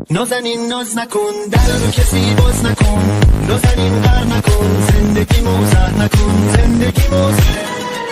نازنین ناز نکن در رو کسی باز نکن نازنین غر نکن زندگی موزه نکن زندگی موزه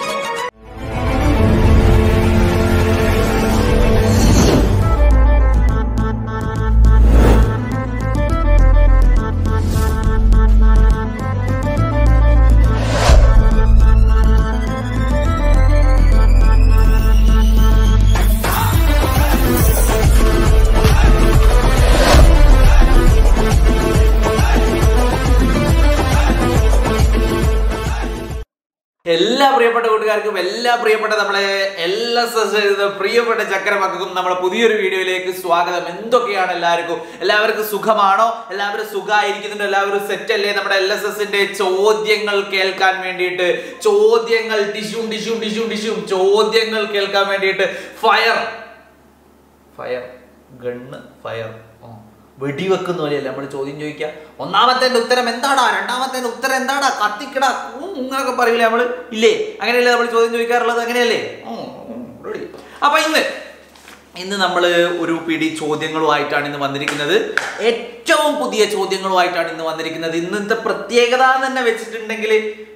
എല്ലാ പ്രിയപ്പെട്ട കൂട്ടുകാർക്കും എല്ലാ പ്രിയപ്പെട്ട നമ്മളെ എല്ലാ സസ് എഴുതുന്ന പ്രിയപ്പെട്ട ചക്കരമക്കും നമ്മളെ പുതിയൊരു വീഡിയോയിലേക്ക് സ്വാഗതം എന്തൊക്കെയാണ് എല്ലാവർക്കും എല്ലാവർക്കും സുഖമാണോ എല്ലാവരും സുഖമായിരിക്കുന്നുണ്ടോ എല്ലാവരും സെറ്റ് അല്ലേ നമ്മുടെ എൽ എസ് എസിന്റെ ചോദ്യങ്ങൾ കേൾക്കാൻ വേണ്ടിയിട്ട് ചോദ്യങ്ങൾ ടിഷ്യൂം ടിഷ്യൂം ടിഷ്യൂം ടിഷ്യൂം ചോദ്യങ്ങൾ കേൾക്കാൻ വേണ്ടിയിട്ട് ഫയർ ഫയർ ഗണ്ണ് ഫയർ വെടിവെക്കുന്ന പോലെയല്ല നമ്മൾ ചോദ്യം ചോദിക്കുക ഒന്നാമത്തെ ഉത്തരം എന്താടാ രണ്ടാമത്തെ ഉത്തരം എന്താടാ കത്തിക്കടാ ഉം, ഇങ്ങനൊക്കെ പറയില്ലേ നമ്മള് ഇല്ലേ അങ്ങനെയല്ലേ നമ്മൾ ചോദ്യം ചോദിക്കാറുള്ളത് അങ്ങനെയല്ലേ ഉം, ഉം, ready. അപ്പൊ ഇന്ന് ഇന്ന് നമ്മൾ ഒരു പിടി ചോദ്യങ്ങളുമായിട്ടാണ് ഇന്ന് വന്നിരിക്കുന്നത് ഏറ്റവും പുതിയ ചോദ്യങ്ങളുമായിട്ടാണ് ഇന്ന് വന്നിരിക്കുന്നത് ഇന്നത്തെ പ്രത്യേകത എന്ന് തന്നെ വെച്ചിട്ടുണ്ടെങ്കിൽ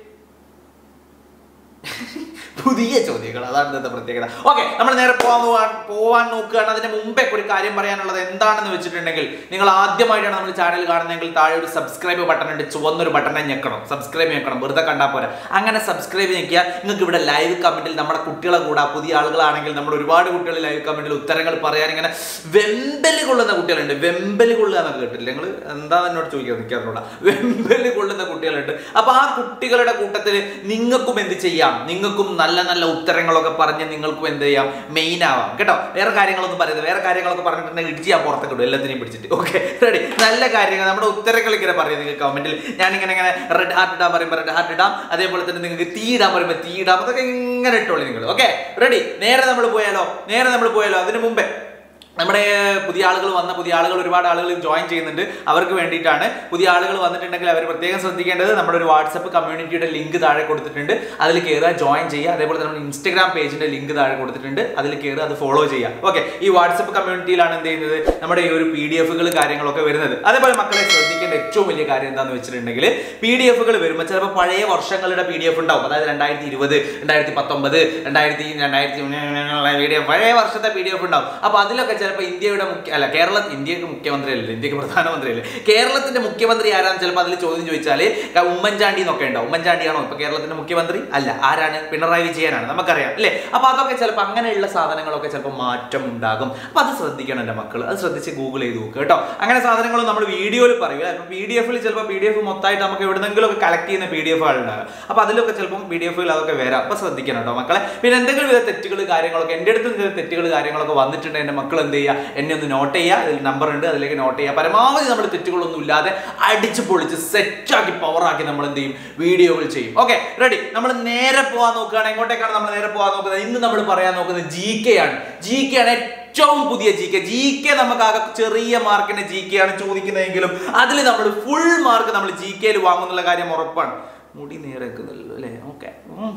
പുതിയ ചോദ്യങ്ങൾ അതാണ് ഇന്നത്തെ പ്രത്യേകത ഓക്കെ നമ്മൾ നേരെ പോകാൻ പോവാൻ പോവാൻ നോക്കുകയാണ് അതിന് മുമ്പേ ഒരു കാര്യം പറയാനുള്ളത് എന്താണെന്ന് വെച്ചിട്ടുണ്ടെങ്കിൽ നിങ്ങൾ ആദ്യമായിട്ടാണ് നമ്മൾ ചാനൽ കാണുന്നതെങ്കിൽ താഴെ ഒരു സബ്സ്ക്രൈബ് ബട്ടൺ ഉണ്ട് ചുവന്നൊരു ബട്ടണെ ഞെക്കണം സബ്സ്ക്രൈബ് ഞെക്കണം വെറുതെ കണ്ടാൽ പോരാ അങ്ങനെ സബ്സ്ക്രൈബ് ഞെക്കുക നിങ്ങൾക്ക് ഇവിടെ ലൈവ് കമന്റിൽ നമ്മുടെ കുട്ടികളെ കൂടാ പുതിയ ആളുകളാണെങ്കിൽ നമ്മൾ ഒരുപാട് കുട്ടികൾ ലൈവ് കമന്റിൽ ഉത്തരങ്ങൾ പറയാൻ ഇങ്ങനെ വെമ്പല് കൊള്ളുന്ന കുട്ടികളുണ്ട് വെമ്പല് കൊള്ളുക എന്നൊക്കെ കേട്ടില്ല നിങ്ങൾ എന്താ എന്നോട് ചോദിക്കാൻ നിൽക്കാറുള്ള വെമ്പല് കൊള്ളുന്ന കുട്ടികളുണ്ട് അപ്പൊ ആ കുട്ടികളുടെ കൂട്ടത്തിൽ നിങ്ങൾക്കും എന്ത് ചെയ്യാം നിങ്ങൾക്കും നല്ല നല്ല ഉത്തരങ്ങളൊക്കെ പറഞ്ഞ് നിങ്ങൾക്കും എന്ത് ചെയ്യാം മെയിൻ ആവാം കേട്ടോ വേറെ കാര്യങ്ങളൊന്നും പറയുന്നത് വേറെ കാര്യങ്ങളൊക്കെ പറഞ്ഞിട്ടുണ്ടെങ്കിൽ ഇടിച്ച് ഞാൻ പുറത്തേക്ക് ഇടും എല്ലാത്തിനെയും പിടിച്ചിട്ട് ഓക്കെ റെഡി നല്ല കാര്യങ്ങൾ നമ്മുടെ ഉത്തരങ്ങൾ ഇങ്ങനെ പറയും നിങ്ങൾക്ക് കമന്റിൽ ഞാൻ ഇങ്ങനെ ഇങ്ങനെ റെഡ് ഹാർട്ട് ഇടാൻ പറയുമ്പോൾ റെഡ് ഹാർട്ട് ഇടാം അതേപോലെ തന്നെ നിങ്ങൾക്ക് തീ ഇടാൻ പറയുമ്പോൾ തീ ഇടാം അതൊക്കെ ഇങ്ങനെ ഇട്ടോളൂ നിങ്ങൾ ഓക്കെ റെഡി നേരെ നമ്മൾ പോയാലോ നേരെ നമ്മൾ പോയാലോ അതിന് മുമ്പേ നമ്മുടെ പുതിയ ആളുകൾ വന്ന പുതിയ ആളുകൾ ഒരുപാട് ആളുകൾ ജോയിൻ ചെയ്യുന്നുണ്ട് അവർക്ക് വേണ്ടിയിട്ടാണ് പുതിയ ആളുകൾ വന്നിട്ടുണ്ടെങ്കിൽ അവർ പ്രത്യേകം ശ്രദ്ധിക്കേണ്ടത് നമ്മുടെ ഒരു വാട്സപ്പ് കമ്മ്യൂണിറ്റിയുടെ ലിങ്ക് താഴെ കൊടുത്തിട്ടുണ്ട് അതിൽ കയറുക ജോയിൻ ചെയ്യുക അതേപോലെ തന്നെ നമ്മുടെ ഇൻസ്റ്റഗ്രാം പേജിന്റെ ലിങ്ക് താഴെ കൊടുത്തിട്ടുണ്ട് അതിൽ കയറുക അത് ഫോളോ ചെയ്യുക ഓക്കെ ഈ വാട്സപ്പ് കമ്മ്യൂണിറ്റിയിലാണ് എന്ത് ചെയ്യുന്നത് നമ്മുടെ ഈ ഒരു പി ഡി എഫുകൾ കാര്യങ്ങളൊക്കെ വരുന്നത് അതേപോലെ മക്കളെ ശ്രദ്ധിക്കേണ്ട ഏറ്റവും വലിയ കാര്യം എന്താണെന്ന് വെച്ചിട്ടുണ്ടെങ്കിൽ പി ഡി എഫുകൾ വരുമ്പോൾ ചിലപ്പോൾ പഴയ വർഷങ്ങളുടെ പി ഡി എഫ് ഉണ്ടാവും അതായത് രണ്ടായിരത്തി ഇരുപത് രണ്ടായിരത്തി പത്തൊമ്പത് രണ്ടായിരത്തി രണ്ടായിരത്തി പി ഡി എഫ് പഴയ വർഷത്തെ പി ഡി എഫ് ഉണ്ടാവും അപ്പൊ അതിലൊക്കെ ചിലപ്പോൾ ഇന്ത്യയുടെ മുഖ്യ അല്ല കേരള ഇന്ത്യക്ക് മുഖ്യമന്ത്രി അല്ലേ ഇന്ത്യക്ക് പ്രധാനമന്ത്രി അല്ലേ കേരളത്തിന്റെ മുഖ്യമന്ത്രി ആരാന്ന് ചിലപ്പോൾ അതിൽ ചോദ്യം ചോദിച്ചാൽ ഉമ്മൻചാണ്ടി എന്നൊക്കെ ഉണ്ടാവും ഉമ്മൻചാണ്ടിയാണോ ഇപ്പൊ കേരളത്തിന്റെ മുഖ്യമന്ത്രി അല്ല ആരാണ് പിണറായി വിജയനാണ് നമുക്കറിയാം അല്ലേ അപ്പൊ അതൊക്കെ ചിലപ്പോൾ അങ്ങനെയുള്ള സാധനങ്ങളൊക്കെ ചിലപ്പോൾ മാറ്റം ഉണ്ടാകും അപ്പൊ അത് ശ്രദ്ധിക്കണം എൻ്റെ മക്കൾ അത് ശ്രദ്ധിച്ച് ഗൂഗിൾ ചെയ്ത് നോക്കുക കേട്ടോ അങ്ങനെ സാധനങ്ങൾ നമ്മൾ വീഡിയോയിൽ പറയുക ഇപ്പൊ പി ഡി എഫിൽ ചിലപ്പോൾ പി ഡി എഫ് മൊത്തമായിട്ട് നമുക്ക് എവിടെന്നെങ്കിലും ഒക്കെ കളക്ട് ചെയ്യുന്ന പി ഡി എഫ് ഉണ്ടാകും അപ്പൊ അതിലൊക്കെ ചിലപ്പം പി ഡി എഫിൽ അതൊക്കെ വരാം അപ്പൊ ശ്രദ്ധിക്കണം കേട്ടോ മക്കളെ പിന്നെ എന്തെങ്കിലും വിധ തെറ്റുകൾ കാര്യങ്ങളൊക്കെ എൻ്റെ അടുത്ത് എന്തെങ്കിലും തെറ്റുകൾ കാര്യങ്ങളൊക്കെ വന്നിട്ടുണ്ട് എൻ്റെ മക്കൾ എന്ത് ചെയ്യുക എന്നെ ഒന്ന് നോട്ട് ചെയ്യുക അതിൽ നമ്പർ ഉണ്ട് അതിലേക്ക് നോട്ട് ചെയ്യുക പരമാവധി നമ്മൾ തെറ്റുകളൊന്നും ഇല്ലാതെ അടിച്ച് പൊളിച്ച് സെറ്റാക്കി പവറാക്കി നമ്മൾ എന്ത് ചെയ്യും വീഡിയോകൾ ചെയ്യും ഓക്കെ റെഡി നമ്മൾ നേരെ പോകാൻ നോക്കുകയാണ് എങ്ങോട്ടേക്കാണ് നമ്മൾ നേരെ പോകാൻ നോക്കുന്നത് ഇന്ന് നമ്മൾ പറയാൻ നോക്കുന്നത് ജി കെ ആണ് ജി കെ ആണ് ഏറ്റവും പുതിയ ജി കെ ജി കെ നമുക്ക് ആകെ ചെറിയ മാർക്കിന് ജി കെ ആണ് ചോദിക്കുന്നതെങ്കിലും അതിൽ നമ്മൾ ഫുൾ മാർക്ക് നമ്മൾ ജി കെയിൽ വാങ്ങുന്നുള്ള കാര്യം ഉറപ്പാണ് മുടി നേരെക്കുന്നില്ലല്ലോ അല്ലേ ഓക്കെ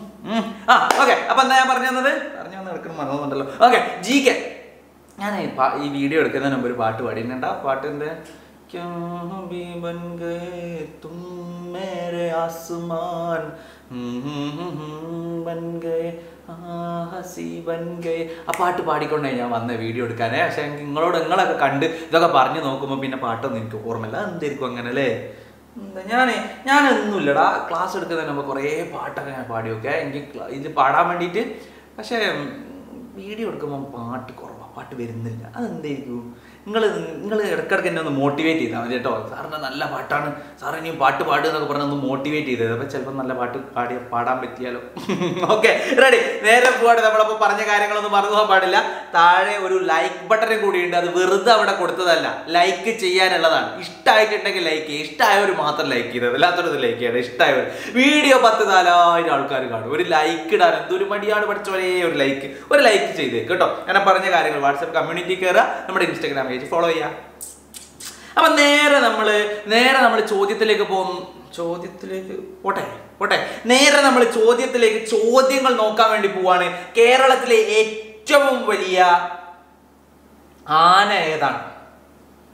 ആ ഓക്കെ അപ്പൊ എന്താ ഞാൻ പറഞ്ഞു തന്നത് പറഞ്ഞു വന്ന് എടുക്കണം മറന്നുണ്ടല്ലോ ഓക്കെ ജി കെ ഞാൻ ഈ പാ- ഈ വീഡിയോ എടുക്കുന്നതിന് മുമ്പ് ഒരു പാട്ട് പാടിയിട്ടുണ്ട് ആ പാട്ടിന്റെ ക്യാ ഭി ബൻ ഗയേ തും മേരെ ആസ്മാൻ ഹും ഹും ഹും ഹും ബൻ ഗയേ ആ ഹസി ബൻ ഗയേ ആ പാട്ട് പാടിക്കൊണ്ടേ ഞാൻ വന്ന വീഡിയോ എടുക്കാനേ പക്ഷെ എനിക്ക് നിങ്ങളോട് നിങ്ങളൊക്കെ കണ്ട് ഇതൊക്കെ പറഞ്ഞു നോക്കുമ്പോൾ പിന്നെ പാട്ടൊന്നും എനിക്ക് ഓർമ്മയില്ല എന്തായിരിക്കും അങ്ങനെ അല്ലേ ഞാൻ ഞാനൊന്നുമില്ലടാ ക്ലാസ് എടുക്കുന്നതിന് മുമ്പ് കുറേ പാട്ടൊക്കെ ഞാൻ പാടി നോക്കിയാൽ എനിക്ക് ക്ല- ഇത് പാടാൻ വേണ്ടിയിട്ട് പക്ഷേ വീഡിയോ എടുക്കുമ്പോൾ പാട്ട് കുറവാണ് പാട്ട് വരുന്നില്ല അതെന്തായിരിക്കും നിങ്ങൾ നിങ്ങൾ ഇടയ്ക്കിടയ്ക്ക് എന്നെ ഒന്ന് മോട്ടിവേറ്റ് ചെയ്താൽ മതി കേട്ടോ സാറിന് നല്ല പാട്ടാണ് സാർ ഇനിയും പാട്ട് പാടുക എന്നൊക്കെ പറഞ്ഞ് ഒന്ന് മോട്ടിവേറ്റ് ചെയ്തത് അപ്പോൾ ചിലപ്പോൾ നല്ല പാട്ട് പാടി പാടാൻ പറ്റിയാലോ ഓക്കെ റെഡി നേരെ പോവാണ് നമ്മളപ്പോൾ പറഞ്ഞ കാര്യങ്ങളൊന്നും മറന്നു പോകാൻ പാടില്ല താഴെ ഒരു ലൈക്ക് ബട്ടൺ കൂടിയുണ്ട് അത് വെറുതെ അവിടെ കൊടുത്തതല്ല ലൈക്ക് ചെയ്യാനുള്ളതാണ് ഇഷ്ടമായിട്ടുണ്ടെങ്കിൽ ലൈക്ക് ചെയ്യുക ഇഷ്ടമായവർ മാത്രം ലൈക്ക് ചെയ്തത് അല്ലാത്തവരത് ലൈക്ക് ചെയ്യണം ഇഷ്ടമായവർ വീഡിയോ പത്ത് നാലായിരം ആൾക്കാർ കാണും ഒരു ലൈക്ക് ഇടാൻ എന്തൊരു മടിയാണ് പഠിച്ചവരേ ഒരു ലൈക്ക് ഒരു ലൈക്ക് ചെയ്തേ കേട്ടോ അങ്ങനെ പറഞ്ഞ കാര്യങ്ങൾ വാട്സപ്പ് കമ്മ്യൂണിറ്റി കയറുക നമ്മുടെ ഇൻസ്റ്റാഗ്രാം പേജ് ഫോളോ ചെയ്യുക അപ്പൊ നേരെ നമ്മള് നേരെ നമ്മൾ ചോദ്യത്തിലേക്ക് പോകും ചോദ്യത്തിലേക്ക് പോട്ടെ പോട്ടെ നേരെ നമ്മൾ ചോദ്യത്തിലേക്ക് ചോദ്യങ്ങൾ നോക്കാൻ വേണ്ടി പോവാണ് കേരളത്തിലെ ഏറ്റവും വലിയ ആന ഏതാണ്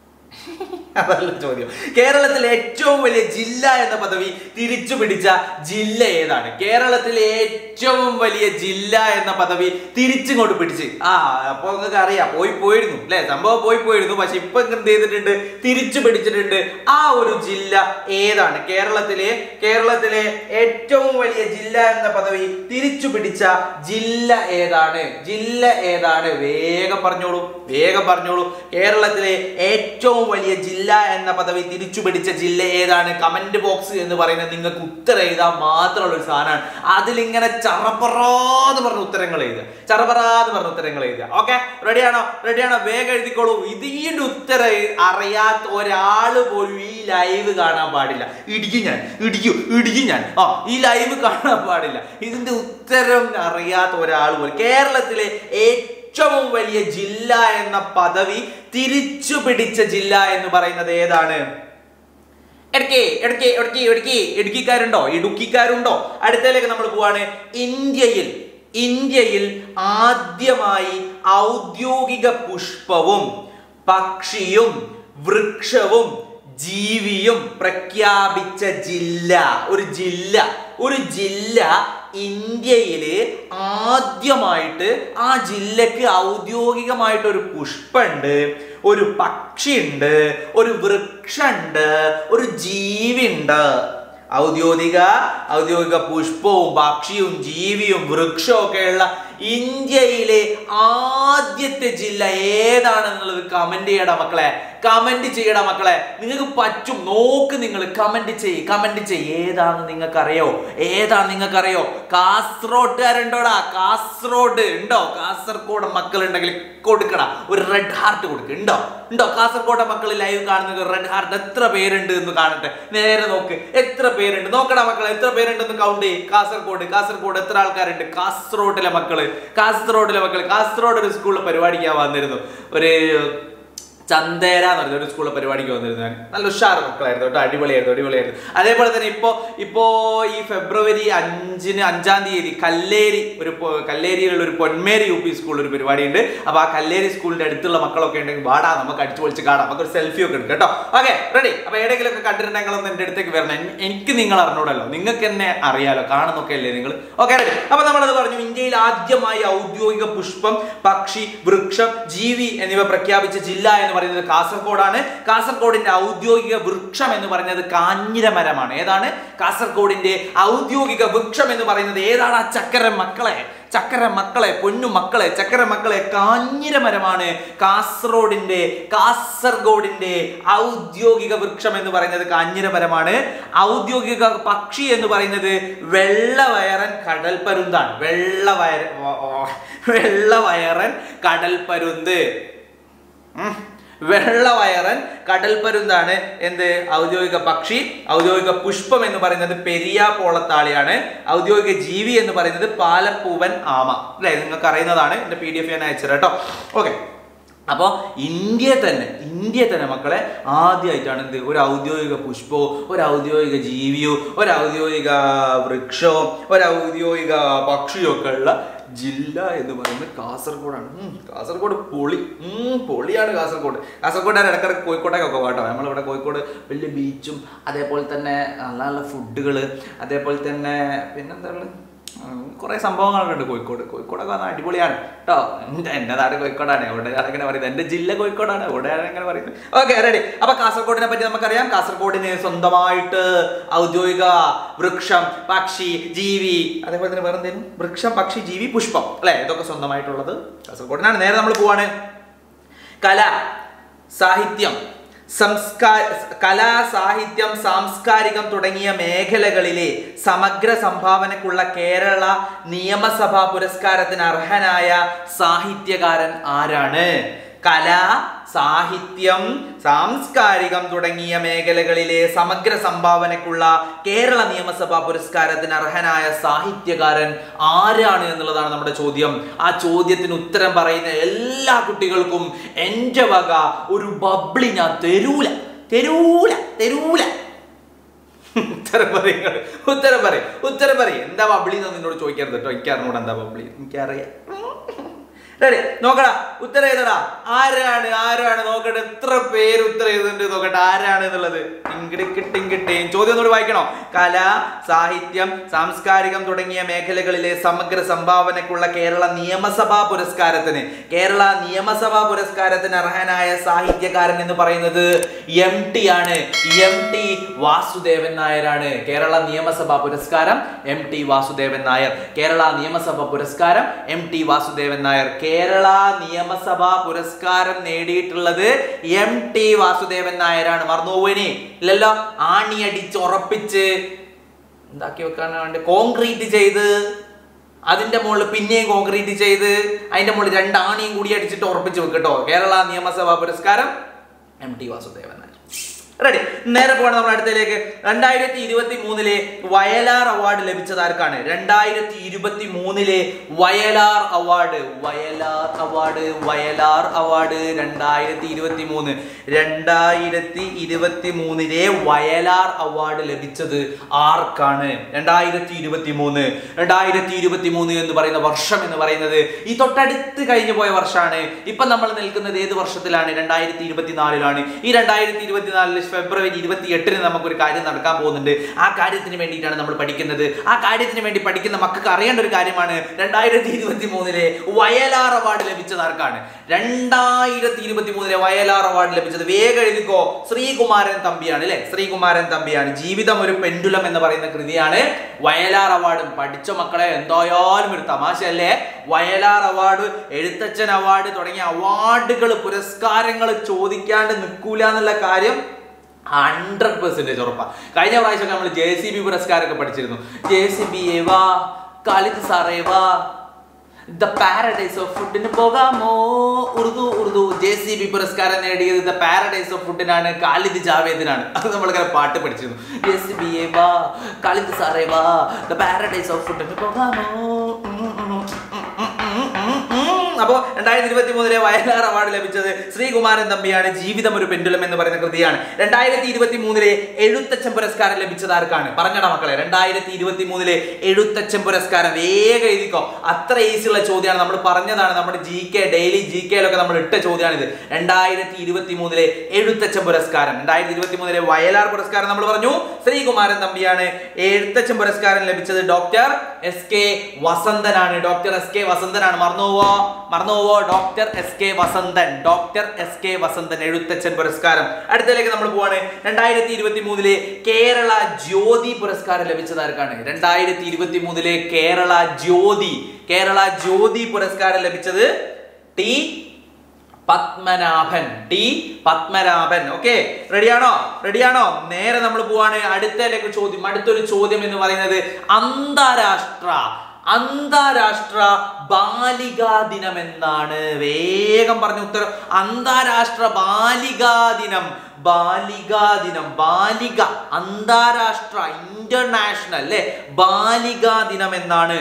അതല്ല ചോദ്യം കേരളത്തിലെ ഏറ്റവും വലിയ ജില്ല എന്ന പദവി തിരിച്ചു പിടിച്ച ജില്ല ഏതാണ് കേരളത്തിലെ ഏറ്റവും വലിയ ജില്ല എന്ന പദവി തിരിച്ചിങ്ങോട്ട് പിടിച്ച് ആ അപ്പൊ നിങ്ങൾക്ക് അറിയാം പോയി പോയിരുന്നു അല്ലെ സംഭവം പോയി പോയിരുന്നു പക്ഷെ ഇപ്പൊ എന്ത് ചെയ്തിട്ടുണ്ട് തിരിച്ചു പിടിച്ചിട്ടുണ്ട് ആ ഒരു ജില്ല ഏതാണ് കേരളത്തിലെ കേരളത്തിലെ ഏറ്റവും വലിയ ജില്ല എന്ന പദവി തിരിച്ചു പിടിച്ച ജില്ല ഏതാണ് ജില്ല ഏതാണ് വേഗം പറഞ്ഞോളൂ വേഗം പറഞ്ഞോളൂ കേരളത്തിലെ ഏറ്റവും വലിയ ജില്ല എന്ന പദവി തിരിച്ചു പിടിച്ച ജില്ല ഏതാണ് കമന്റ് ബോക്സ് എന്ന് പറയുന്നത് നിങ്ങൾക്ക് ഉത്തരം എഴുതാൻ മാത്രമുള്ള ഒരു സാധനമാണ് അതിലിങ്ങനെ ചറപറാന്ന് പറഞ്ഞ ഉത്തരങ്ങൾ എഴുതുക ചറപറാന്ന് പറഞ്ഞ ഉത്തരങ്ങൾ എഴുതുക ഓക്കെ റെഡിയാണോ റെഡിയാണോ വേഗം എഴുതിക്കോളൂ ഇതിന്റെ ഉത്തരം അറിയാത്ത ഒരാള് പോലും ഈ ലൈവ് കാണാൻ പാടില്ല ഇടിക്കും ഞാൻ ഇടിക്കും ഇടിക്കും ഞാൻ ആ ഈ ലൈവ് കാണാൻ പാടില്ല ഇതിന്റെ ഉത്തരം അറിയാത്ത ഒരാൾ പോലും കേരളത്തിലെ ഏറ്റവും വലിയ ജില്ല എന്ന പദവി തിരിച്ചു പിടിച്ച ജില്ല എന്ന് പറയുന്നത് ഏതാണ് ഇടുക്കി ഇടുക്കി ഇടുക്കി ഇടുക്കി ഇടുക്കിക്കാരുണ്ടോ ഇടുക്കിക്കാരുണ്ടോ അടുത്തതിലേക്ക് നമ്മൾ പോവാണ് ഇന്ത്യയിൽ ഇന്ത്യയിൽ ആദ്യമായി ഔദ്യോഗിക പുഷ്പവും പക്ഷിയും വൃക്ഷവും ജീവിയും പ്രഖ്യാപിച്ച ജില്ല ഒരു ജില്ല ഒരു ജില്ല ഇന്ത്യയില് ആദ്യമായിട്ട് ആ ജില്ലക്ക് ഔദ്യോഗികമായിട്ട് ഒരു പുഷ്പമുണ്ട് ഒരു പക്ഷിയുണ്ട് ഒരു വൃക്ഷമുണ്ട് ഒരു ജീവിയുണ്ട് ഔദ്യോഗിക ഔദ്യോഗിക പുഷ്പവും പക്ഷിയും ജീവിയും വൃക്ഷവും ഒക്കെയുള്ള ഇന്ത്യയിലെ ആദ്യത്തെ ജില്ല ഏതാണെന്നുള്ളത് കമന്റ് ചെയ്യടാ മക്കളെ കമന്റ് ചെയ്യടാ മക്കളെ നിങ്ങൾക്ക് പറ്റും നോക്ക് നിങ്ങൾ കമന്റ് ചെയ്യ് കമന്റ് ചെയ്യ് ഏതാണെന്ന് നിങ്ങൾക്ക് അറിയോ ഏതാന്ന് നിങ്ങൾക്ക് അറിയോ കാസർഗോട്ടുകാരുണ്ടോടാ കാസർഗോഡ് ഉണ്ടോ കാസർഗോഡ് മക്കൾ ഉണ്ടെങ്കിൽ കൊടുക്കടാ ഒരു റെഡ് ഹാർട്ട് കൊടുക്ക ഉണ്ടോ ഉണ്ടോ കാസർഗോഡ് മക്കൾ ലൈവ് കാണുന്നത് റെഡ് ഹാർട്ട് എത്ര പേരുണ്ട് എന്ന് കാണട്ടെ നേരെ നോക്ക് എത്ര പേരുണ്ട് നോക്കടാ മക്കളെ എത്ര പേരുണ്ടെന്ന് കൗണ്ട് ചെയ്യ് കാസർഗോഡ് കാസർഗോഡ് എത്ര ആൾക്കാരുണ്ട് കാസർഗോഡിലെ മക്കള് കാസർഗോഡിലെ മക്കള് കാസർഗോഡ് ഒരു സ്കൂളിൽ പരിപാടിക്കാൻ വന്നിരുന്നു ഒരു ചന്തേര എന്ന് പറഞ്ഞ ഒരു സ്കൂളിൽ പരിപാടിക്ക് വന്നിരുന്നു ഞാൻ നല്ല ഉഷാർ മക്കളായിരുന്നു കേട്ടോ അടിപൊളിയായിരുന്നു അടിപൊളിയായിരുന്നു അതേപോലെ തന്നെ ഇപ്പോ ഇപ്പോ ഈ ഫെബ്രുവരി അഞ്ചിന് അഞ്ചാം തീയതി കല്ലേരി ഒരു പൊ- കല്ലേരിയിലുള്ള ഒരു പൊന്മേരി യു പി സ്കൂളിൽ ഒരു പരിപാടി ഉണ്ട് അപ്പൊ ആ കല്ലേരി സ്കൂളിന്റെ അടുത്തുള്ള മക്കളൊക്കെ ഉണ്ടെങ്കിൽ വാടാ നമുക്ക് അടിച്ചു പൊളിച്ച് കാണാം നമുക്ക് ഒരു സെൽഫി ഒക്കെ എടുക്കാം കേട്ടോ ഓക്കെ റെഡി അപ്പൊ ഏതെങ്കിലും ഒക്കെ കണ്ടിട്ടുണ്ടെങ്കിൽ ഒന്ന് എന്റെ അടുത്തേക്ക് വരണം എൻ- എനിക്ക് നിങ്ങൾ അറിഞ്ഞൂടല്ലോ നിങ്ങൾക്ക് എന്നെ അറിയാലോ കാണുന്നൊക്കെ അല്ലേ നിങ്ങൾ ഓക്കെ റെഡി അപ്പൊ നമ്മളത് പറഞ്ഞു ഇന്ത്യയിൽ ആദ്യമായി ഔദ്യോഗിക പുഷ്പം പക്ഷി വൃക്ഷം ജീവി എന്നിവ പ്രഖ്യാപിച്ച ജില്ല എന്ന് പറയുന്നത് കാസർഗോഡാണ് കാസർഗോഡിന്റെ ഔദ്യോഗിക വൃക്ഷം എന്ന് പറയുന്നത് കാഞ്ഞിരമരമാണ് ഏതാണ് കാസർഗോഡിന്റെ ഔദ്യോഗിക വൃക്ഷം എന്ന് പറയുന്നത് ഏതാണ് ആ ചക്കര മക്കളെ ചക്കര മക്കളെ പൊന്നു മക്കളെ ചക്കര മക്കളെ കാഞ്ഞിരമരമാണ് കാസർഗോഡിന്റെ കാസർഗോഡിന്റെ ഔദ്യോഗിക വൃക്ഷം എന്ന് പറയുന്നത് കാഞ്ഞിരമരമാണ് ഔദ്യോഗിക പക്ഷി എന്ന് പറയുന്നത് വെള്ളവയറൻ കടൽപ്പരുന്താണ് വെള്ളവയർ വെള്ളവയറൻ കടൽപ്പരുന്ത് ഉം. വെള്ളവയറൻ കടൽപ്പരുന്താണ് എന്ത് ഔദ്യോഗിക പക്ഷി ഔദ്യോഗിക പുഷ്പം എന്ന് പറയുന്നത് പെരിയ പോളത്താളിയാണ് ഔദ്യോഗിക ജീവി എന്ന് പറയുന്നത് പാലപ്പൂവൻ ആമ അല്ലെ നിങ്ങൾക്ക് അറിയുന്നതാണ് എന്റെ പി ഡി എഫ് ഞാൻ അയച്ചത് കേട്ടോ ഓക്കെ അപ്പോൾ ഇന്ത്യ തന്നെ ഇന്ത്യ തന്നെ മക്കളെ ആദ്യമായിട്ടാണ് എന്ത് ഒരു ഔദ്യോഗിക പുഷ്പോ ഒരു ഔദ്യോഗിക ജീവിയോ ഒരു ഔദ്യോഗിക വൃക്ഷവും ഒരു ഔദ്യോഗിക പക്ഷിയോ ഒക്കെ ഉള്ള ജില്ല എന്ന് പറയുന്നത് കാസർഗോഡാണ് ഉം, കാസർഗോഡ് പൊളി ഉം, പൊളിയാണ് കാസർഗോഡ് കാസർഗോഡ് ഇടക്കിടക്ക് കോഴിക്കോട്ടേക്കൊക്കെ പോകട്ടോ നമ്മളിവിടെ കോഴിക്കോട് വലിയ ബീച്ചും അതേപോലെ തന്നെ നല്ല നല്ല ഫുഡുകൾ അതേപോലെ തന്നെ പിന്നെന്താ ഉള്ളത് കുറെ സംഭവങ്ങളൊക്കെ ഉണ്ട് കോഴിക്കോട് കോഴിക്കോടൊക്കെ വന്നാൽ അടിപൊളിയാണ് കേട്ടോ എൻ്റെ എൻ്റെ നാട് കോഴിക്കോടാണ് എവിടെയാണ് അങ്ങനെ പറയുന്നത് എൻ്റെ ജില്ല കോഴിക്കോടാണ് എവിടെയാണ് അങ്ങനെ പറയുന്നത് ഓക്കെ റെഡി അപ്പൊ കാസർഗോഡിനെ പറ്റി നമുക്കറിയാം കാസർഗോഡിന് സ്വന്തമായിട്ട് ഔദ്യോഗിക വൃക്ഷം പക്ഷി ജീവി അതേപോലെ തന്നെ വേറെ എന്തെങ്കിലും വൃക്ഷം പക്ഷി ജീവി പുഷ്പം അല്ലെ ഇതൊക്കെ സ്വന്തമായിട്ടുള്ളത് കാസർഗോഡിനാണ് നേരെ നമ്മൾ പോവാണ് കല സാഹിത്യം സംസ്കാര കലാ സാഹിത്യം സാംസ്കാരികം തുടങ്ങിയ മേഖലകളിലെ സമഗ്ര സംഭാവനക്കുള്ള കേരള നിയമസഭാ പുരസ്കാരത്തിന് അർഹനായ സാഹിത്യകാരൻ ആരാണ് കല സാഹിത്യം സാംസ്കാരികം തുടങ്ങിയ മേഖലകളിലെ സമഗ്ര സംഭാവനക്കുള്ള കേരള നിയമസഭാ പുരസ്കാരത്തിന് അർഹനായ സാഹിത്യകാരൻ ആരാണ് എന്നുള്ളതാണ് നമ്മുടെ ചോദ്യം ആ ചോദ്യത്തിന് ഉത്തരം പറയുന്ന എല്ലാ കുട്ടികൾക്കും എൻ്റെ വക ഒരു ബബ്ലി ഞാൻ തരൂല തരൂല തരൂല ഉത്തരം പറയുക ഉത്തരം പറയും ഉത്തരം പറയും എന്താ ബബ്ലി എന്ന് നിന്നോട് ചോദിക്കരുത് കേട്ടോ എനിക്ക് അറിഞ്ഞൂടെ എന്താ ബബ്ലി എനിക്കറിയാം റെഡി നോക്കടാ ഉത്തരം എഴുതടാ ആരാണ് ആരാണ് നോക്കട്ടെ എത്ര പേര് ഉത്തരം എഴുതുന്നുണ്ട് നോക്കട്ടെ ആരാണ് എന്നുള്ളത് ടിങ്കിടിക്കിട്ടിങ്കിട്ടേം ചോദ്യം ഒന്നുകൂടി വായിക്കണോ കല സാഹിത്യം സാംസ്കാരികം തുടങ്ങിയ മേഖലകളിലെ സമഗ്ര സംഭാവനക്കുള്ള കേരള നിയമസഭാ പുരസ്കാരത്തിന് കേരള നിയമസഭാ പുരസ്കാരത്തിന് അർഹനായ സാഹിത്യകാരൻ എന്ന് പറയുന്നത് എം ടി ആണ് എം ടി വാസുദേവൻ നായരാണ് കേരള നിയമസഭാ പുരസ്കാരം എം ടി വാസുദേവൻ നായർ കേരള നിയമസഭ പുരസ്കാരം എം ടി വാസുദേവൻ നായർ കേരള നിയമസഭാ പുരസ്കാരം നേടിയിട്ടുള്ളത് എം ടി വാസുദേവൻ നായരാണ് മറന്നുപോയിനി ഇല്ലല്ലോ ആണി അടിച്ച് ഉറപ്പിച്ച് എന്താക്കി വെക്കാൻ വേണ്ടി കോൺക്രീറ്റ് ചെയ്ത് അതിന്റെ മുകളിൽ പിന്നെയും കോൺക്രീറ്റ് ചെയ്ത് അതിന്റെ മുകളിൽ രണ്ട് ആണിയും കൂടി അടിച്ചിട്ട് ഉറപ്പിച്ച് വെക്കട്ടോ കേരള നിയമസഭാ പുരസ്കാരം M T Vasudevan Nair ready നേരെ പോകണം നമ്മൾ അടുത്തതിലേക്ക് രണ്ടായിരത്തി ഇരുപത്തി മൂന്നിലെ വയലാർ അവാർഡ് ലഭിച്ചത് ആർക്കാണ് രണ്ടായിരത്തി ഇരുപത്തി മൂന്നിലെ Vayalar award Vayalar award Vayalar award രണ്ടായിരത്തി ഇരുപത്തി മൂന്ന് രണ്ടായിരത്തി ഇരുപത്തി മൂന്നിലെ വയലാർ അവാർഡ് ലഭിച്ചത് ആർക്കാണ് രണ്ടായിരത്തി ഇരുപത്തി മൂന്ന് രണ്ടായിരത്തി ഇരുപത്തി മൂന്ന് എന്ന് പറയുന്ന വർഷം എന്ന് പറയുന്നത് ഈ തൊട്ടടുത്ത് കഴിഞ്ഞു പോയ വർഷമാണ് ഇപ്പൊ നമ്മൾ നിൽക്കുന്നത് ഏത് വർഷത്തിലാണ് രണ്ടായിരത്തി ഇരുപത്തിനാലിലാണ് ഈ രണ്ടായിരത്തി ഇരുപത്തിനാലില് ഫെബ്രുവരി ഇരുപത്തി എട്ടിന് നമുക്കൊരു കാര്യം നടക്കാൻ പോകുന്നുണ്ട് ആ കാര്യത്തിന് വേണ്ടിയിട്ടാണ് നമ്മൾ പഠിക്കുന്നത് ആ കാര്യത്തിന് വേണ്ടി പഠിക്കുന്ന മക്കൾക്ക് അറിയേണ്ട ഒരു കാര്യമാണ് രണ്ടായിരത്തി ഇരുപത്തി മൂന്നിലെ വയലാർ അവാർഡ് ലഭിച്ചത് ആർക്കാണ് രണ്ടായിരത്തി ഇരുപത്തി മൂന്നിലെ വയലാർ അവാർഡ് ലഭിച്ചത് വേഗം എഴുതിക്കോ ശ്രീകുമാരൻ തമ്പിയാണ് അല്ലെ ശ്രീകുമാരൻ തമ്പിയാണ് ജീവിതം ഒരു പെൻഡുലം എന്ന് പറയുന്ന കൃതിയാണ് വയലാർ അവാർഡും പഠിച്ച മക്കളെ എന്തായാലും ഒരു തമാശയല്ലേ വയലാർ അവാർഡ് എഴുത്തച്ഛൻ അവാർഡ് തുടങ്ങിയ അവാർഡുകൾ പുരസ്കാരങ്ങൾ ചോദിക്കാണ്ട് നിൽക്കൂല എന്നുള്ള കാര്യം ഹൺഡ്രഡ് പെർസെന്റേജ് ഉറപ്പാ കഴിഞ്ഞ പ്രാവശ്യമൊക്കെ നമ്മൾ ജെ സി ബി പുരസ്കാരമൊക്കെ പഠിച്ചിരുന്നു ജെ സി ബി വാ കാലിദ് സാറേ വാ ദ പാരഡൈസ് ഓഫ് ഫുഡിന് പോകാമോ Urdu Urdu J C B പുരസ്കാരം നേടിയത് ദ പാരഡൈസ് ഓഫ് ഫുഡിനാണ് കാലിദ് ജാവേദിനാണ് അത് നമ്മളിങ്ങനെ പാട്ട് പഠിച്ചിരുന്നു ജെ സി ബി എ വാ കാലിദ് സാറേ വാ ദ പാരഡൈസ് ഓഫ് ഫുഡിന് പോകാമോ ഉം, ഉം, ഉം, ഉം, ഉം, ഉം, ഉം, ഉം. അപ്പോ രണ്ടായിരത്തി ഇരുപത്തി മൂന്നിലെ വയലാർ അവാർഡ് ലഭിച്ചത് ശ്രീകുമാരൻ തമ്പിയാണ് ജീവിതം ഒരു പെൻഡുലം എന്ന് പറയുന്ന കൃതിയാണ് രണ്ടായിരത്തി ഇരുപത്തി മൂന്നിലെ എഴുത്തച്ഛൻ പുരസ്കാരം ലഭിച്ചത് ആർക്കാണ് പറഞ്ഞടാ മക്കളെ രണ്ടായിരത്തി ഇരുപത്തി മൂന്നിലെ എഴുത്തച്ഛൻ പുരസ്കാരം വേഗം എഴുതിക്കോ അത്ര ഈസി ഉള്ള ചോദ്യമാണ് നമ്മൾ പറഞ്ഞതാണ് നമ്മുടെ ജി കെ ഡെയിലി ജി കെയിലൊക്കെ നമ്മൾ ഇട്ട ചോദ്യമാണിത് രണ്ടായിരത്തി ഇരുപത്തി മൂന്നിലെ എഴുത്തച്ഛൻ പുരസ്കാരം രണ്ടായിരത്തി ഇരുപത്തി മൂന്നിലെ വയലാർ പുരസ്കാരം നമ്മൾ പറഞ്ഞു ശ്രീകുമാരൻ തമ്പിയാണ് എഴുത്തച്ഛൻ പുരസ്കാരം ലഭിച്ചത് ഡോക്ടർ എസ് കെ വസന്തനാണ് ഡോക്ടർ എസ് കെ വസന്തനാണ് മറന്നുപോവോ മറന്നുപോവോ doctor S K Vasanthan doctor S K Vasanthan Ezhuthachan പുരസ്കാരം അടുത്തതിലേക്ക് നമ്മൾ പോവാണ് രണ്ടായിരത്തി ഇരുപത്തി മൂന്നിലെ കേരള ജ്യോതി പുരസ്കാരം ലഭിച്ചത് ആർക്കാണ് രണ്ടായിരത്തി ഇരുപത്തി മൂന്നിലെ കേരള ജ്യോതി കേരള ജ്യോതി പുരസ്കാരം ലഭിച്ചത് T Padmanabhan T Padmanabhan okay റെഡിയാണോ റെഡിയാണോ നേരെ നമ്മൾ പോവാണ് അടുത്തതിലേക്ക് ചോദ്യം അടുത്തൊരു ചോദ്യം എന്ന് പറയുന്നത് അന്താരാഷ്ട്ര അന്താരാഷ്ട്ര ബാലികാ ദിനം എന്നാണ് വേഗം പറഞ്ഞ ഉത്തരം അന്താരാഷ്ട്ര ബാലികാ ദിനം ബാലികാ ദിനം ബാലിക അന്താരാഷ്ട്ര ഇന്റർനാഷണൽ അല്ലെ ബാലികാ ദിനം എന്നാണ്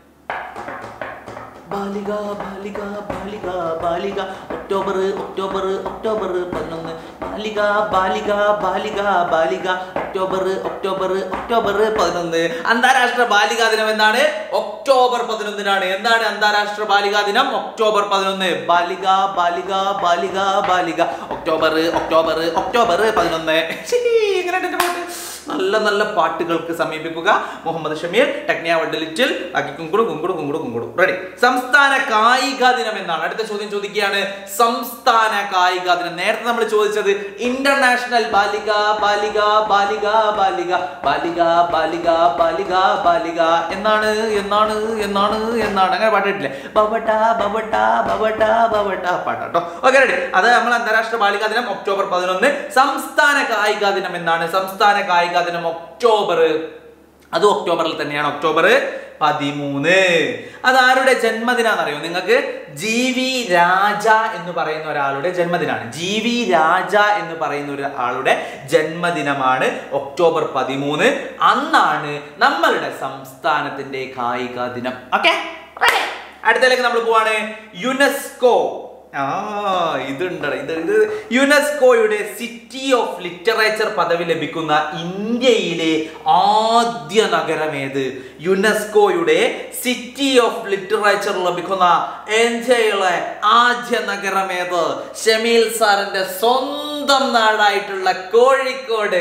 ബാലിക ബാലിക ബാലിക ബാലിക ഒക്ടോബർ ഒക്ടോബർ ഒക്ടോബർ പതിനൊന്ന് ബാലിക ബാലിക ബാലിക ബാലിക ഒക്ടോബർ ഒക്ടോബർ ഒക്ടോബർ പതിനൊന്ന് അന്താരാഷ്ട്ര ബാലികാ ദിനം എന്താണ് ഒക്ടോബർ പതിനൊന്നിനാണ് എന്താണ് അന്താരാഷ്ട്ര ബാലികാ ദിനം ഒക്ടോബർ പതിനൊന്ന് ബാലിക ബാലിക ബാലിക ബാലിക ഒക്ടോബർ ഒക്ടോബർ ഒക്ടോബർ പതിനൊന്ന് ഇങ്ങനെ ഉണ്ട് എൻ്റെ പാട്ട്. നല്ല നല്ല പാട്ടുകൾക്ക് സമീപിക്കുക മുഹമ്മദ് ഷമീർ ടെക്നിയ വഡലിറ്റിൽ ആക്കി കുങ്കുടു കുങ്കുടു കുങ്കുടു കുങ്കുടു റെഡി സംസ്ഥാന കായിക ദിനം എന്നാണ് അടുത്ത ചോദ്യം ചോദിക്കുകയാണ് സംസ്ഥാന കായിക ദിനം നേരത്തെ നമ്മൾ ചോദിച്ചത് ഇന്റർനാഷണൽ ബാലിക ബാലിക ബാലിക ബാലിക ബാലിക ബാലിക ബാലിക ബാലിക എന്നാണ് എന്നാണ് എന്നാണ് എന്നാണ് അങ്ങനെ പാട്ടിട്ടില്ലേ ബവട്ട ബവട്ട ബവട്ട ബവട്ട പാട്ടാട്ടോ ഓക്കെ റെഡി അത് നമ്മൾ അന്താരാഷ്ട്ര ബാലികാ ദിനം ഒക്ടോബർ പതിനൊന്ന് സംസ്ഥാന കായിക ദിനം എന്നാണ് സംസ്ഥാന കായിക ദിനം ഒക്ടോബർ അത് ഒക്ടോബറിൽ തന്നെയാണ് ഒക്ടോബർ പതിമൂന്ന് അത് ആരുടെ ജന്മദിനാണെന്നറിയോ നിങ്ങൾക്ക് ജി വി രാജ എന്ന് പറയുന്ന ഒരാളുടെ ജന്മദിനാണ് ജി വി രാജ എന്ന് പറയുന്ന ഒരാളുടെ ജന്മദിനമാണ് ഒക്ടോബർ പതിമൂന്ന് അന്നാണ് നമ്മളുടെ സംസ്ഥാനത്തിന്റെ കായിക ദിനം ഓക്കെ അടുത്തതിലേക്ക് നമ്മൾ പോവാണ് യുനെസ്കോ ആ ഇതുണ്ട് ഇത് ഇത് യുനെസ്കോയുടെ സിറ്റി ഓഫ് ലിറ്ററേച്ചർ പദവി ലഭിക്കുന്ന ഇന്ത്യയിലെ ആദ്യ നഗരം ഏത് യുനെസ്കോയുടെ സിറ്റി ഓഫ് ലിറ്ററേച്ചർ ലഭിക്കുന്ന ഇന്ത്യയിലെ ആദ്യ നഗരം ഏത് ഷമീൽ സാറിന്റെ സ്വന്തം നാടായിട്ടുള്ള കോഴിക്കോട്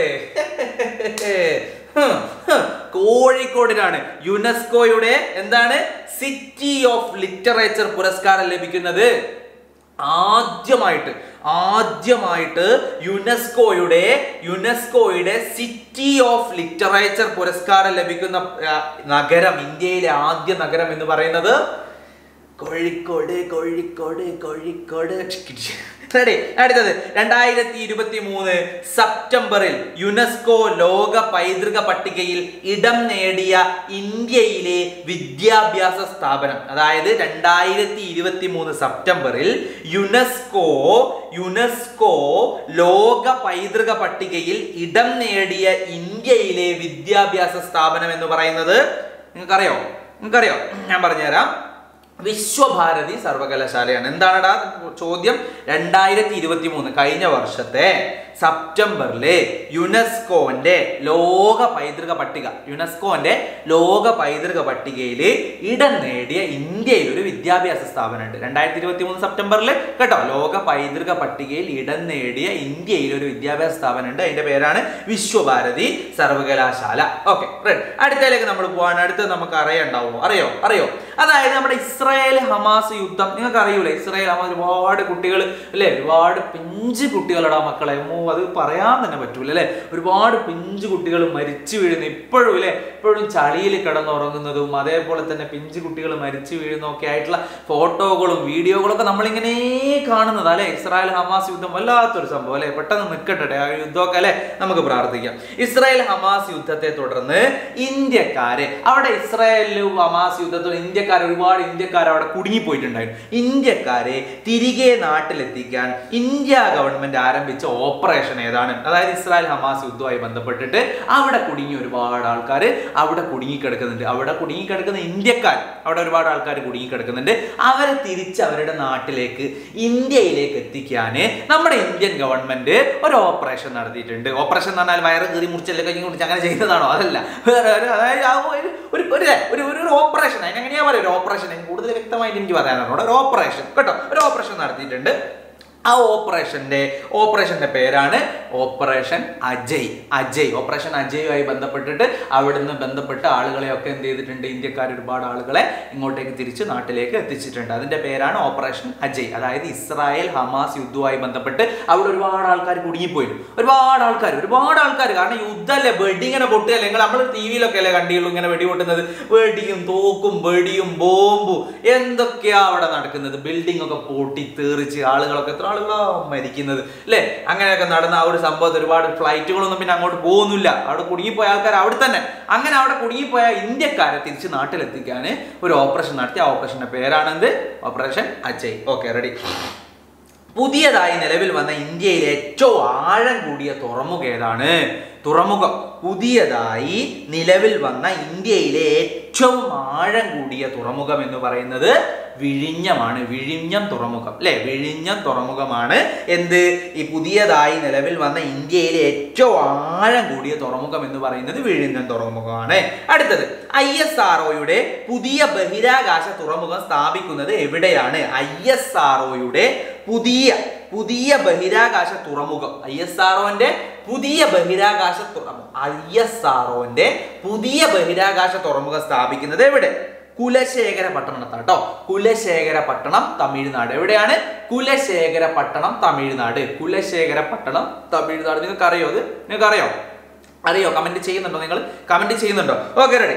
ഹും, ഹും. കോഴിക്കോടിനാണ് യുനെസ്കോയുടെ എന്താണ് സിറ്റി ഓഫ് ലിറ്ററേച്ചർ പുരസ്കാരം ലഭിക്കുന്നത് ആദ്യമായിട്ട് ആദ്യമായിട്ട് യുനെസ്കോയുടെ യുനെസ്കോയുടെ സിറ്റി ഓഫ് ലിറ്ററേച്ചർ പുരസ്കാരം ലഭിക്കുന്ന ആ, നഗരം ഇന്ത്യയിലെ ആദ്യ നഗരം എന്ന് പറയുന്നത് കോഴിക്കോട് കോഴിക്കോട് കോഴിക്കോട് റെഡി അടുത്തത് രണ്ടായിരത്തി ഇരുപത്തി മൂന്ന് സെപ്റ്റംബറിൽ യുനെസ്കോ ലോക പൈതൃക പട്ടികയിൽ ഇടം നേടിയ ഇന്ത്യയിലെ വിദ്യാഭ്യാസ സ്ഥാപനം അതായത് രണ്ടായിരത്തി ഇരുപത്തി മൂന്ന് സെപ്റ്റംബറിൽ യുനെസ്കോ യുനെസ്കോ ലോക പൈതൃക പട്ടികയിൽ ഇടം നേടിയ ഇന്ത്യയിലെ വിദ്യാഭ്യാസ സ്ഥാപനം എന്ന് പറയുന്നത് നിങ്ങൾക്കറിയോ നിങ്ങൾക്കറിയോ ഞാൻ പറഞ്ഞുതരാം വിശ്വഭാരതി സർവകലാശാലയാണ് എന്താണടാ ചോദ്യം രണ്ടായിരത്തി ഇരുപത്തി മൂന്ന് കഴിഞ്ഞ വർഷത്തെ സെപ്റ്റംബറിലെ യുനെസ്കോന്റെ ലോക പൈതൃക പട്ടിക യുനെസ്കോന്റെ ലോക പൈതൃക പട്ടികയിൽ ഇടം നേടിയ ഇന്ത്യയിൽ ഒരു വിദ്യാഭ്യാസ സ്ഥാപനമുണ്ട് രണ്ടായിരത്തി ഇരുപത്തി മൂന്ന് സെപ്റ്റംബറിൽ കേട്ടോ ലോക പൈതൃക പട്ടികയിൽ ഇടം നേടിയ ഇന്ത്യയിൽ ഒരു വിദ്യാഭ്യാസ സ്ഥാപനമുണ്ട് അതിന്റെ പേരാണ് വിശ്വഭാരതി സർവകലാശാല ഓക്കെ അടുത്തതിലേക്ക് നമ്മൾ പോവാണ് അടുത്ത് നമുക്ക് അറിയണ്ടാവോ അറിയോ അറിയോ അതായത് നമ്മുടെ ഇസ്രായേൽ ഹമാസ് യുദ്ധം നിങ്ങൾക്ക് അറിയൂലേ ഇസ്രായേൽ ഹമാസ് ഒരുപാട് കുട്ടികൾ അല്ലേ ഒരുപാട് പിഞ്ച് കുട്ടികളടാ മക്കളെ മോ അത് പറയാൻ തന്നെ പറ്റൂല അല്ലേ ഒരുപാട് പിഞ്ചു കുട്ടികൾ മരിച്ചു വീഴുന്നു ഇപ്പോഴും അല്ലേ ഇപ്പോഴും ചളിയിൽ കിടന്നുറങ്ങുന്നതും അതേപോലെ തന്നെ പിഞ്ചു കുട്ടികൾ മരിച്ചു വീഴുന്നതും ഒക്കെ ആയിട്ടുള്ള ഫോട്ടോകളും വീഡിയോകളും ഒക്കെ നമ്മളിങ്ങനെ കാണുന്നത് അല്ലെ ഇസ്രായേൽ ഹമാസ് യുദ്ധം വല്ലാത്തൊരു സംഭവം അല്ലെ പെട്ടെന്ന് നിൽക്കട്ടെ ആ യുദ്ധമൊക്കെ അല്ലെ നമുക്ക് പ്രാർത്ഥിക്കാം ഇസ്രായേൽ ഹമാസ് യുദ്ധത്തെ തുടർന്ന് ഇന്ത്യക്കാര് അവിടെ ഇസ്രായേലിലും ഹമാസ് യുദ്ധത്തിൽ ഇന്ത്യക്കാർ ഒരുപാട് ഇന്ത്യക്കാർ അവിടെ കുടുങ്ങിപ്പോയിട്ടുണ്ടായിരുന്നു ഇന്ത്യക്കാരെ തിരികെ നാട്ടിലെത്തിക്കാൻ ഇന്ത്യ ഗവൺമെന്റ് ആരംഭിച്ച ഓപ്പറേഷൻ ഏതാണ് അതായത് ഇസ്രായേൽ ഹമാസ് യുദ്ധവുമായി ബന്ധപ്പെട്ടിട്ട് അവിടെ കുടുങ്ങിയ ഒരുപാട് ആൾക്കാർ അവിടെ കുടുങ്ങിക്കിടക്കുന്നുണ്ട് അവിടെ കുടുങ്ങിക്കിടക്കുന്ന ഇന്ത്യക്കാർ അവിടെ ഒരുപാട് ആൾക്കാർ കുടുങ്ങിക്കിടക്കുന്നുണ്ട് അവരെ തിരിച്ച് അവരുടെ നാട്ടിലേക്ക് ഇന്ത്യയിലേക്ക് എത്തിക്കാൻ നമ്മുടെ ഇന്ത്യൻ ഗവൺമെന്റ് ഒരു ഓപ്പറേഷൻ നടത്തിയിട്ടുണ്ട് ഓപ്പറേഷൻ എന്ന് പറഞ്ഞാൽ വയറ് കീറി മുറിച്ചല്ലേ കഴിഞ്ഞ് കുറിച്ച് അങ്ങനെ ചെയ്യുന്നതാണോ അതല്ല വേറെ ഒരു അതായത് ആ ഒരു ഒരു ഒരു ഒരു ഒരു ഒരു ഓപ്പറേഷൻ അതിനെങ്ങനെയാ പറയുക ഒരു ഓപ്പറേഷൻ കൂടുതൽ വ്യക്തമായിട്ട് എനിക്ക് പറയാനാണ് ഒരു ഓപ്പറേഷൻ കേട്ടോ ഒരു ഓപ്പറേഷൻ നടത്തിയിട്ടുണ്ട് ആ ഓപ്പറേഷന്റെ ഓപ്പറേഷന്റെ പേരാണ് ഓപ്പറേഷൻ അജയ് അജയ് ഓപ്പറേഷൻ അജയുമായി ബന്ധപ്പെട്ടിട്ട് അവിടുന്ന് ബന്ധപ്പെട്ട ആളുകളെയൊക്കെ എന്ത് ചെയ്തിട്ടുണ്ട് ഇന്ത്യക്കാർ ഒരുപാട് ആളുകളെ ഇങ്ങോട്ടേക്ക് തിരിച്ച് നാട്ടിലേക്ക് എത്തിച്ചിട്ടുണ്ട് അതിന്റെ പേരാണ് ഓപ്പറേഷൻ അജയ് അതായത് ഇസ്രായേൽ ഹമാസ് യുദ്ധവുമായി ബന്ധപ്പെട്ട് അവിടെ ഒരുപാട് ആൾക്കാർ കുടുങ്ങിപ്പോയിരുന്നു ഒരുപാട് ആൾക്കാർ ഒരുപാട് ആൾക്കാർ കാരണം യുദ്ധമല്ലേ വെടി ഇങ്ങനെ പൊട്ടുകയല്ലേ നിങ്ങൾ നമ്മൾ ടി വിയിലൊക്കെ അല്ലേ കണ്ടിയുള്ളൂ ഇങ്ങനെ വെടി പൊട്ടുന്നത് വെടിയും തോക്കും വെടിയും ബോംബും എന്തൊക്കെയാ അവിടെ നടക്കുന്നത് ബിൽഡിംഗ് ഒക്കെ പൊട്ടി തെറിച്ച് ആളുകളൊക്കെ എത്ര ആളുകളാ മരിക്കുന്നത് അല്ലേ അങ്ങനെയൊക്കെ നടന്ന ആ ഒരു സംഭവത്തിൽ ഒരുപാട് ഫ്ലൈറ്റുകളൊന്നും പിന്നെ അങ്ങോട്ട് പോകുന്നില്ല അവിടെ കുടുങ്ങിപ്പോയ ആൾക്കാർ അവിടെ തന്നെ അങ്ങനെ അവിടെ കുടുങ്ങിപ്പോയ ഇന്ത്യക്കാരെ തിരിച്ച് നാട്ടിലെത്തിക്കാൻ ഒരു ഓപ്പറേഷൻ നടത്തി ആ ഓപ്പറേഷന്റെ പേരാണെന്ത് ഓപ്പറേഷൻ അജയ് ഓക്കെ റെഡി പുതിയതായി നിലവിൽ വന്ന ഇന്ത്യയിലെ ഏറ്റവും ആഴം കൂടിയ തുറമുഖം ഏതാണ് തുറമുഖം പുതിയതായി നിലവിൽ വന്ന ഇന്ത്യയിലെ ഏറ്റവും ആഴം കൂടിയ തുറമുഖം എന്ന് പറയുന്നത് വിഴിഞ്ഞമാണ് വിഴിഞ്ഞം തുറമുഖം അല്ലെ വിഴിഞ്ഞം തുറമുഖമാണ് എന്ത് ഈ പുതിയതായി നിലവിൽ വന്ന ഇന്ത്യയിലെ ഏറ്റവും ആഴം കൂടിയ തുറമുഖം എന്ന് പറയുന്നത് വിഴിഞ്ഞം തുറമുഖമാണ് അടുത്തത് ഐ എസ് ആർ പുതിയ ബഹിരാകാശ തുറമുഖം സ്ഥാപിക്കുന്നത് എവിടെയാണ് ഐ എസ് ആർ പുതിയ പുതിയ ബഹിരാകാശ തുറമുഖം ഐ എസ് ആർഒന്റെ പുതിയ ബഹിരാകാശ തുറമുഖം ഐ എസ് ആർഒന്റെ പുതിയ ബഹിരാകാശ തുറമുഖം സ്ഥാപിക്കുന്നത് എവിടെ കുലശേഖര പട്ടണത്താട്ടോ കുലശേഖര പട്ടണം തമിഴ്നാട് എവിടെയാണ് കുലശേഖര പട്ടണം തമിഴ്നാട് കുലശേഖര പട്ടണം തമിഴ്നാട് നിങ്ങൾക്ക് അറിയോ അത് നിങ്ങൾക്ക് അറിയോ അറിയോ കമന്റ് ചെയ്യുന്നുണ്ടോ നിങ്ങൾ കമന്റ് ചെയ്യുന്നുണ്ടോ ഓക്കെ റെഡി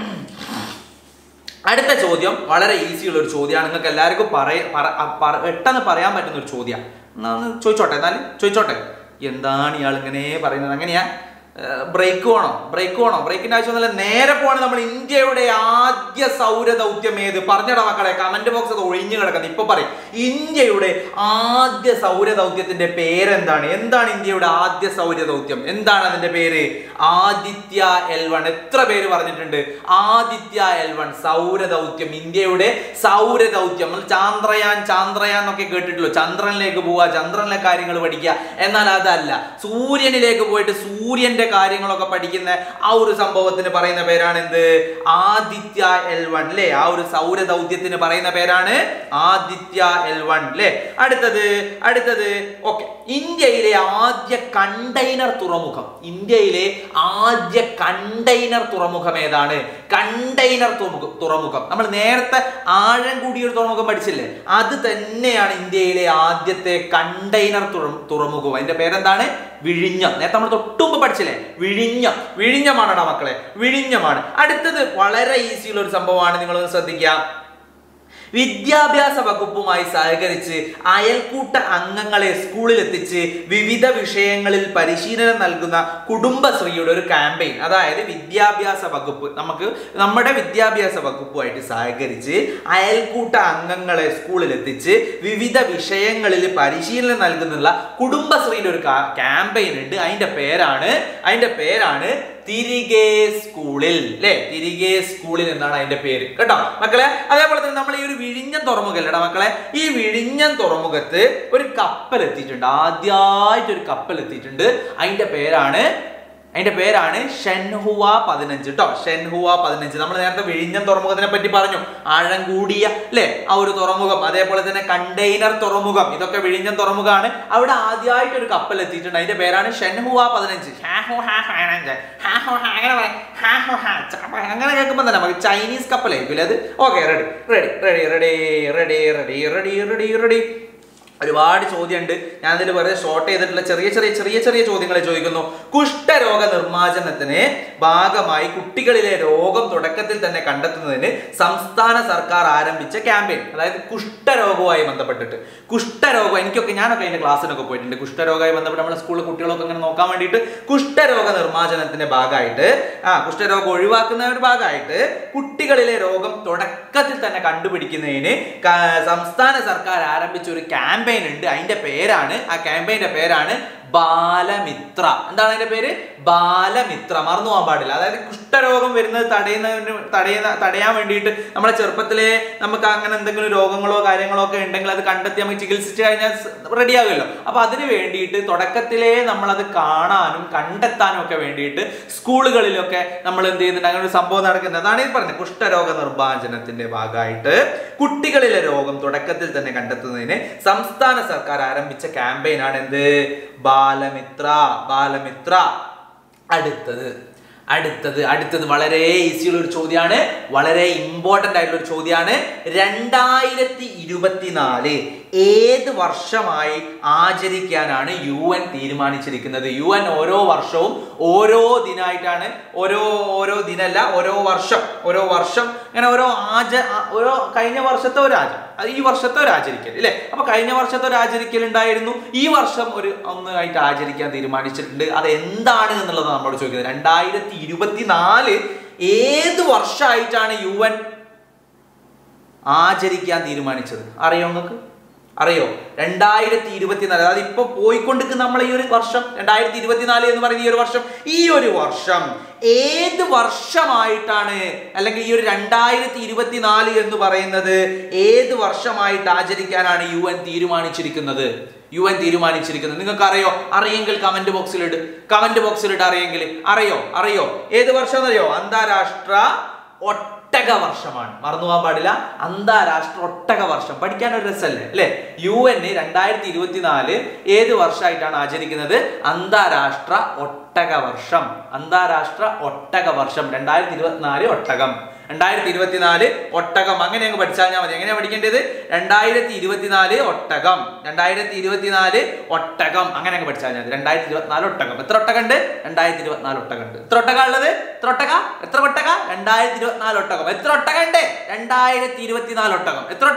അടുത്ത ചോദ്യം വളരെ ഈസി ഉള്ള ഒരു ചോദ്യമാണ് നിങ്ങൾക്ക് എല്ലാവർക്കും പറയ പറ- അ- പറ- പെട്ടെന്ന് പറയാൻ പറ്റുന്ന ഒരു ചോദ്യമാണ് എന്നാ ഒന്ന് ചോദിച്ചോട്ടെ എന്നാലും ചോദിച്ചോട്ടെ എന്താണ് ഇയാൾ ഇങ്ങനെ പറയുന്നത് അങ്ങനെയാ ബ്രേക്ക് വേണോ ബ്രേക്ക് വേണോ ബ്രേക്കിന്റെ ആവശ്യമൊന്നുമില്ല നേരെ പോവാണ് നമ്മൾ ഇന്ത്യയുടെ ആദ്യ സൗര ദൗത്യം ഏത് പറഞ്ഞടാ മക്കളെ കമന്റ് ബോക്സ് അത് ഒഴിഞ്ഞു കിടക്കുന്നത് ഇപ്പൊ പറയും ഇന്ത്യയുടെ ആദ്യ സൗര ദൗത്യത്തിന്റെ പേരെന്താണ് എന്താണ് ഇന്ത്യയുടെ ആദ്യ സൗര ദൗത്യം എന്താണ് അതിന്റെ പേര് ആദിത്യ എൽ വൺ എത്ര പേര് പറഞ്ഞിട്ടുണ്ട് ആദിത്യ എൽ വൺ സൗര ദൗത്യം ഇന്ത്യയുടെ സൗര ദൗത്യം നമ്മൾ ചാന്ദ്രയാൻ ചാന്ദ്രയാൻ എന്നൊക്കെ കേട്ടിട്ടുള്ളൂ ചന്ദ്രനിലേക്ക് പോവുക ചന്ദ്രനിലെ കാര്യങ്ങൾ പഠിക്കുക എന്നാൽ അതല്ല സൂര്യനിലേക്ക് പോയിട്ട് സൂര്യന്റെ കാര്യങ്ങളൊക്കെ പഠിക്കുന്ന ആ ഒരു സംഭവത്തിന് പറയുന്ന പേരാണ് എന്ത് ആദിത്യ എൽ വൺ അല്ലേ ആ ഒരു സൗര ദൗത്യത്തിന് പറയുന്ന പേരാണ് ആദിത്യ എൽ വൺ അല്ലേ അടുത്തത് അടുത്തത് ഓക്കെ ഇന്ത്യയിലെ ആദ്യ കണ്ടെയ്നർ തുറമുഖം ഇന്ത്യയിലെ ആദ്യ കണ്ടെയ്നർ തുറമുഖം ഏതാണ് കണ്ടെയ്നർ തുറമുഖം തുറമുഖം നമ്മൾ നേരത്തെ ആഴം കൂടിയ ഒരു തുറമുഖം പഠിച്ചില്ലേ അത് തന്നെയാണ് ഇന്ത്യയിലെ ആദ്യത്തെ കണ്ടെയ്നർ തുറ- തുറമുഖം അതിന്റെ പേരെന്താണ് വിഴിഞ്ഞം നേരത്തെ നമ്മൾ തൊട്ടുമുമ്പ് പഠിച്ചില്ലേ വിഴിഞ്ഞം വിഴിഞ്ഞമാണടാ മക്കളെ വിഴിഞ്ഞമാണ് അടുത്തത് വളരെ ഈസിയുള്ള ഒരു സംഭവമാണ് നിങ്ങളൊന്ന് ശ്രദ്ധിക്കുക വിദ്യാഭ്യാസ വകുപ്പുമായി സഹകരിച്ച് അയൽക്കൂട്ട അംഗങ്ങളെ സ്കൂളിൽ എത്തിച്ച് വിവിധ വിഷയങ്ങളിൽ പരിശീലനം നൽകുന്ന കുടുംബശ്രീയുടെ ഒരു ക്യാമ്പയിൻ അതായത് വിദ്യാഭ്യാസ വകുപ്പ് നമുക്ക് നമ്മുടെ വിദ്യാഭ്യാസ വകുപ്പുമായിട്ട് സഹകരിച്ച് അയൽക്കൂട്ട അംഗങ്ങളെ സ്കൂളിൽ എത്തിച്ച് വിവിധ വിഷയങ്ങളിൽ പരിശീലനം നൽകുന്നുള്ള കുടുംബശ്രീയുടെ ഒരു ക്യാമ്പയിൻ ഉണ്ട് അതിന്റെ പേരാണ് അതിന്റെ പേരാണ് തിരികെ സ്കൂളിൽ അല്ലെ തിരികെ സ്കൂളിൽ എന്നാണ് അതിന്റെ പേര് കേട്ടോ മക്കളെ അതേപോലെ തന്നെ നമ്മൾ ഈ ഒരു വിഴിഞ്ഞം തുറമുഖല്ലേടാ മക്കളെ ഈ വിഴിഞ്ഞം തുറമുഖത്ത് ഒരു കപ്പൽ എത്തിയിട്ടുണ്ട് ആദ്യമായിട്ട് ഒരു കപ്പൽ എത്തിയിട്ടുണ്ട് അതിന്റെ പേരാണ് അതിന്റെ പേരാണ് ഷെൻഹുവ പതിനഞ്ച് കേട്ടോ ഷെൻഹുവ പതിനഞ്ച് നമ്മൾ നേരത്തെ വിഴിഞ്ഞം തുറമുഖത്തിനെ പറ്റി പറഞ്ഞു ആഴം കൂടിയ അല്ലെ ആ ഒരു തുറമുഖം അതേപോലെ തന്നെ കണ്ടെയ്നർ തുറമുഖം ഇതൊക്കെ വിഴിഞ്ഞം തുറമുഖമാണ് അവിടെ ആദ്യമായിട്ട് ഒരു കപ്പൽ എത്തിയിട്ടുണ്ട് അതിന്റെ പേരാണ് ഷെൻഹുവ പതിനഞ്ച് ഹാഹോ ഹാ പതിനഞ്ച് ഹാഹോ ഹാ അങ്ങനെ പറയാം. ഹാഹോ ഹാ ച- അങ്ങനെ കേൾക്കുമ്പോൾ തന്നെ നമുക്ക് ചൈനീസ് കപ്പലായിരിക്കും അത് okay ready ready ready ready ready ready ready ready ready ഒരുപാട് ചോദ്യമുണ്ട് ഞാൻ ഇതിൽ വെറുതെ ഷോർട്ട് ചെയ്തിട്ടുള്ള ചെറിയ ചെറിയ ചെറിയ ചെറിയ ചോദ്യങ്ങളെ ചോദിക്കുന്നു കുഷ്ഠരോഗ നിർമ്മാർജ്ജനത്തിന് ഭാഗമായി കുട്ടികളിലെ രോഗം തുടക്കത്തിൽ തന്നെ കണ്ടെത്തുന്നതിന് സംസ്ഥാന സർക്കാർ ആരംഭിച്ച ക്യാമ്പയിൻ അതായത് കുഷ്ഠരോഗവുമായി ബന്ധപ്പെട്ടിട്ട് കുഷ്ഠരോഗം എനിക്കൊക്കെ ഞാനൊക്കെ അതിന്റെ ക്ലാസ്സിനൊക്കെ പോയിട്ടുണ്ട് കുഷ്ഠരോഗമായി ബന്ധപ്പെട്ട് നമ്മുടെ സ്കൂളിൽ കുട്ടികളൊക്കെ ഇങ്ങനെ നോക്കാൻ വേണ്ടിയിട്ട് കുഷ്ഠരോഗ നിർമ്മാർജ്ജനത്തിന്റെ ഭാഗമായിട്ട് ആ കുഷ്ഠരോഗം ഒഴിവാക്കുന്ന ഒരു ഭാഗമായിട്ട് കുട്ടികളിലെ രോഗം തുടക്കത്തിൽ തന്നെ കണ്ടുപിടിക്കുന്നതിന് ക- സംസ്ഥാന സർക്കാർ ആരംഭിച്ച ഒരു ക്യാമ്പയിൻ ഉണ്ട് അതിന്റെ പേരാണ് ആ ക്യാമ്പയിന്റെ പേരാണ് ബാലമിത്ര എന്താണ് അതിന്റെ പേര് ബാലമിത്ര മറന്നു പോകാൻ പാടില്ല അതായത് കുഷ്ഠരോഗം വരുന്നത് തടയുന്നതിന് തടയുന്ന തടയാൻ വേണ്ടിയിട്ട് നമ്മളെ ചെറുപ്പത്തിലെ നമുക്ക് അങ്ങനെ എന്തെങ്കിലും രോഗങ്ങളോ കാര്യങ്ങളോ ഒക്കെ ഉണ്ടെങ്കിൽ അത് കണ്ടെത്തി നമുക്ക് ചികിത്സിച്ച് കഴിഞ്ഞാൽ റെഡി ആകുമല്ലോ അപ്പൊ അതിന് വേണ്ടിയിട്ട് തുടക്കത്തിലേ നമ്മളത് കാണാനും കണ്ടെത്താനും ഒക്കെ വേണ്ടിയിട്ട് സ്കൂളുകളിലൊക്കെ നമ്മൾ എന്ത് ചെയ്യുന്നുണ്ട് അങ്ങനെ ഒരു സംഭവം നടക്കുന്നത് അതാണ് ഈ പറഞ്ഞത് കുഷ്ഠരോഗ നിർമ്മാർജ്ജനത്തിന്റെ ഭാഗമായിട്ട് കുട്ടികളിലെ രോഗം തുടക്കത്തിൽ തന്നെ കണ്ടെത്തുന്നതിന് സംസ്ഥാന സർക്കാർ ആരംഭിച്ച ക്യാമ്പയിനാണ് എന്ത് ബാലമിത്ര ബാലമിത്ര അടുത്തത് അടുത്തത് അടുത്തത് വളരെ ഈസിയുള്ള ഒരു ചോദ്യമാണ് വളരെ ഇമ്പോർട്ടന്റ് ആയിട്ടുള്ള ഒരു ചോദ്യമാണ് രണ്ടായിരത്തി ഇരുപത്തിനാല് ഏത് വർഷമായി ആചരിക്കാനാണ് യു എൻ തീരുമാനിച്ചിരിക്കുന്നത് യു എൻ ഓരോ വർഷവും ഓരോ ദിനമായിട്ടാണ് ഓരോ ഓരോ ദിനമല്ല ഓരോ വർഷം ഓരോ വർഷം അങ്ങനെ ഓരോ ആച ആ- ഓരോ കഴിഞ്ഞ വർഷത്തെ ഒരു ആച അത് ഈ വർഷത്തെ ഒരു ആചരിക്കൽ ഇല്ലേ അപ്പൊ കഴിഞ്ഞ വർഷത്തെ ഒരു ആചരിക്കൽ ഉണ്ടായിരുന്നു ഈ വർഷം ഒരു ഒന്നായിട്ട് ആചരിക്കാൻ തീരുമാനിച്ചിട്ടുണ്ട് അത് എന്താണ് എന്നുള്ളത് നമ്മളോട് ചോദിക്കുന്നത് രണ്ടായിരത്തി ഇരുപത്തിനാല് ഏത് വർഷമായിട്ടാണ് യു എൻ ആചരിക്കാൻ തീരുമാനിച്ചത് അറിയോ നിങ്ങൾക്ക് അറിയോ രണ്ടായിരത്തി ഇരുപത്തിനാല് അതായത് ഇപ്പൊ പോയിക്കൊണ്ടിരിക്കുന്ന നമ്മളെ ഈ ഒരു വർഷം രണ്ടായിരത്തി ഇരുപത്തിനാല് എന്ന് പറയുന്ന ഈ ഒരു വർഷം ഈ ഒരു വർഷം ഏത് വർഷമായിട്ടാണ് അല്ലെങ്കിൽ ഈ ഒരു രണ്ടായിരത്തി ഇരുപത്തിനാല് എന്ന് പറയുന്നത് ഏത് വർഷമായിട്ട് ആചരിക്കാനാണ് യു എൻ തീരുമാനിച്ചിരിക്കുന്നത് യു എൻ തീരുമാനിച്ചിരിക്കുന്നത് നിങ്ങൾക്ക് അറിയോ അറിയെങ്കിൽ കമന്റ് ബോക്സിൽ ഇട് കമന്റ് ബോക്സിൽ ഇട്ട് അറിയെങ്കിൽ അറിയോ അറിയോ ഏത് വർഷം അറിയോ അന്താരാഷ്ട്ര ഒട്ടക വർഷമാണ് മറന്നു പോകാൻ പാടില്ല അന്താരാഷ്ട്ര ഒട്ടക വർഷം പഠിക്കാൻ ഒരു രസമല്ലേ അല്ലെ യു എൻ രണ്ടായിരത്തി ഇരുപത്തിനാല് ഏത് വർഷമായിട്ടാണ് ആചരിക്കുന്നത് അന്താരാഷ്ട്ര ഒട്ടക വർഷം അന്താരാഷ്ട്ര ഒട്ടക വർഷം രണ്ടായിരത്തി ഇരുപത്തിനാല് ഒട്ടകം രണ്ടായിരത്തി ഇരുപത്തിനാല് ഒട്ടകം അങ്ങനെ അങ്ങ് പഠിച്ചാൽ ഞാൻ മതി എങ്ങനെയാ പഠിക്കേണ്ടത് രണ്ടായിരത്തി ഇരുപത്തിനാല് ഒട്ടകം രണ്ടായിരത്തി ഇരുപത്തിനാല് ഒട്ടകം അങ്ങനെ അങ്ങ് പഠിച്ചാൽ മതി രണ്ടായിരത്തി ഇരുപത്തിനാല് ഒട്ടകം എത്ര ഒട്ടകം ഉണ്ട് രണ്ടായിരത്തി ഇരുപത്തിനാല് ഒട്ടകം ഉണ്ട് എത്ര ഒട്ടക ഉള്ളത് എത്ര ഒട്ടക എത്ര ഒട്ടക രണ്ടായിരത്തി ഇരുപത്തിനാല് ഒട്ടകം എത്ര ഒട്ടകം ഉണ്ട് രണ്ടായിരത്തി ഇരുപത്തിനാല് ഒട്ടകം എത്ര ഒട്ടകം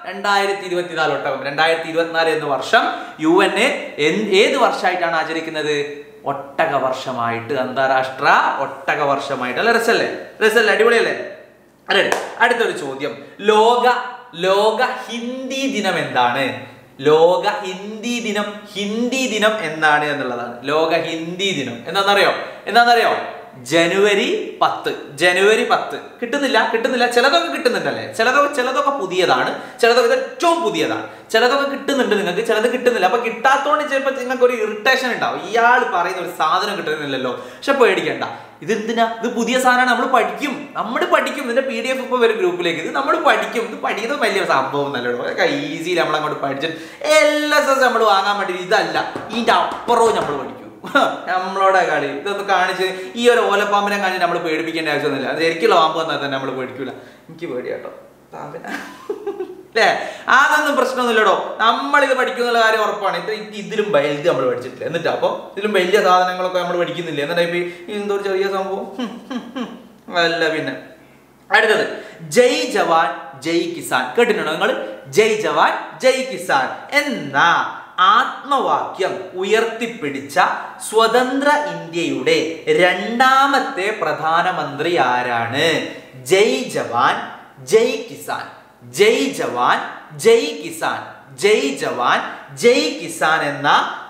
രണ്ടായിരത്തി ഇരുപത്തിനാല് ഒട്ടകം രണ്ടായിരത്തി ഇരുപത്തിനാല് എന്ന വർഷം യു എൻ എ ഏത് വർഷമായിട്ടാണ് ആചരിക്കുന്നത് ഒട്ടക വർഷമായിട്ട് അന്താരാഷ്ട്ര ഒട്ടക വർഷമായിട്ട് അല്ല രസല്ലേ രസല്ലേ അടിപൊളിയല്ലേ അതെ അടുത്തൊരു ചോദ്യം ലോക ലോക ഹിന്ദി ദിനം എന്താണ് ലോക ഹിന്ദി ദിനം ഹിന്ദി ദിനം എന്നാണ് എന്നുള്ളതാണ് ലോക ഹിന്ദി ദിനം എന്താണെന്നറിയോ എന്താണെന്നറിയോ ജനുവരി പത്ത് ജനുവരി പത്ത് കിട്ടുന്നില്ല കിട്ടുന്നില്ല ചിലതൊക്കെ കിട്ടുന്നുണ്ടല്ലേ ചിലതൊക്കെ ചിലതൊക്കെ പുതിയതാണ് ചിലതൊക്കെ ഇത് ഏറ്റവും പുതിയതാണ് ചിലതൊക്കെ കിട്ടുന്നുണ്ട് നിങ്ങൾക്ക് ചിലത് കിട്ടുന്നില്ല അപ്പൊ കിട്ടാത്തോണ്ട് ചിലപ്പോൾ നിങ്ങൾക്ക് ഒരു ഇറിറ്റേഷൻ ഉണ്ടാവും ഇയാൾ പറയുന്ന ഒരു സാധനം കിട്ടുന്നില്ലല്ലോ പക്ഷെ പേടിക്കണ്ട ഇത് എന്തിനാ ഇത് പുതിയ സാധനമാണ് നമ്മൾ പഠിക്കും നമ്മൾ പഠിക്കും ഇതിന്റെ പി ഡി എഫ് ഇപ്പൊ വരും ഗ്രൂപ്പിലേക്ക് ഇത് നമ്മൾ പഠിക്കും ഇത് പഠിക്കുന്നത് വലിയ സംഭവം നല്ലല്ലോ അതൊക്കെ ഈസിയിൽ നമ്മൾ അങ്ങോട്ട് പഠിച്ചിട്ട് എൽ എസ് എസ് നമ്മൾ വാങ്ങാൻ വേണ്ടി ഇതല്ല ഇതിന്റെ അപ്പുറവും നമ്മൾ പഠിക്കും നമ്മളോടെ കളി ഇതൊന്ന് കാണിച്ച് ഈ ഒരു ഓലപ്പാമ്പിനെ കാണിച്ച് നമ്മൾ പേടിപ്പിക്കേണ്ട ആവശ്യമൊന്നുമില്ല അത് ശരിക്കുള്ള പാമ്പ് വന്നാൽ തന്നെ നമ്മൾ പേടിക്കൂല എനിക്ക് പേടിയാട്ടോ പാമ്പിനെ അല്ലേ അതൊന്നും പ്രശ്നമൊന്നുമില്ലടോ നമ്മൾ ഇത് പഠിക്കുന്നുള്ള കാര്യം ഉറപ്പാണ് ഇത് ഇതിലും വലുത് നമ്മൾ പഠിച്ചിട്ടില്ല എന്നിട്ട് അപ്പം ഇതിലും വലിയ സാധനങ്ങളൊക്കെ നമ്മൾ പഠിക്കുന്നില്ല എന്നിട്ട് ഇപ്പൊ ഈ എന്തോ ഒരു ചെറിയ സംഭവം ഹും, ഹും, ഹും. അല്ല പിന്നെ അടുത്തത് ജയ് ജവാൻ ജയ് കിസാൻ കേട്ടിട്ടുണ്ടോ നിങ്ങൾ ജയ് ജവാൻ ജയ് കിസാൻ എന്ന ആത്മവാക്യം ഉയർത്തിപ്പിടിച്ച സ്വതന്ത്ര ഇന്ത്യയുടെ രണ്ടാമത്തെ പ്രധാനമന്ത്രി ആരാണ് ജയ് ജവാൻ ജയ് കിസാൻ ജയ് ജവാൻ ജയ് കിസാൻ ജയ് ജവാൻ ജയ് കിസാൻ എന്ന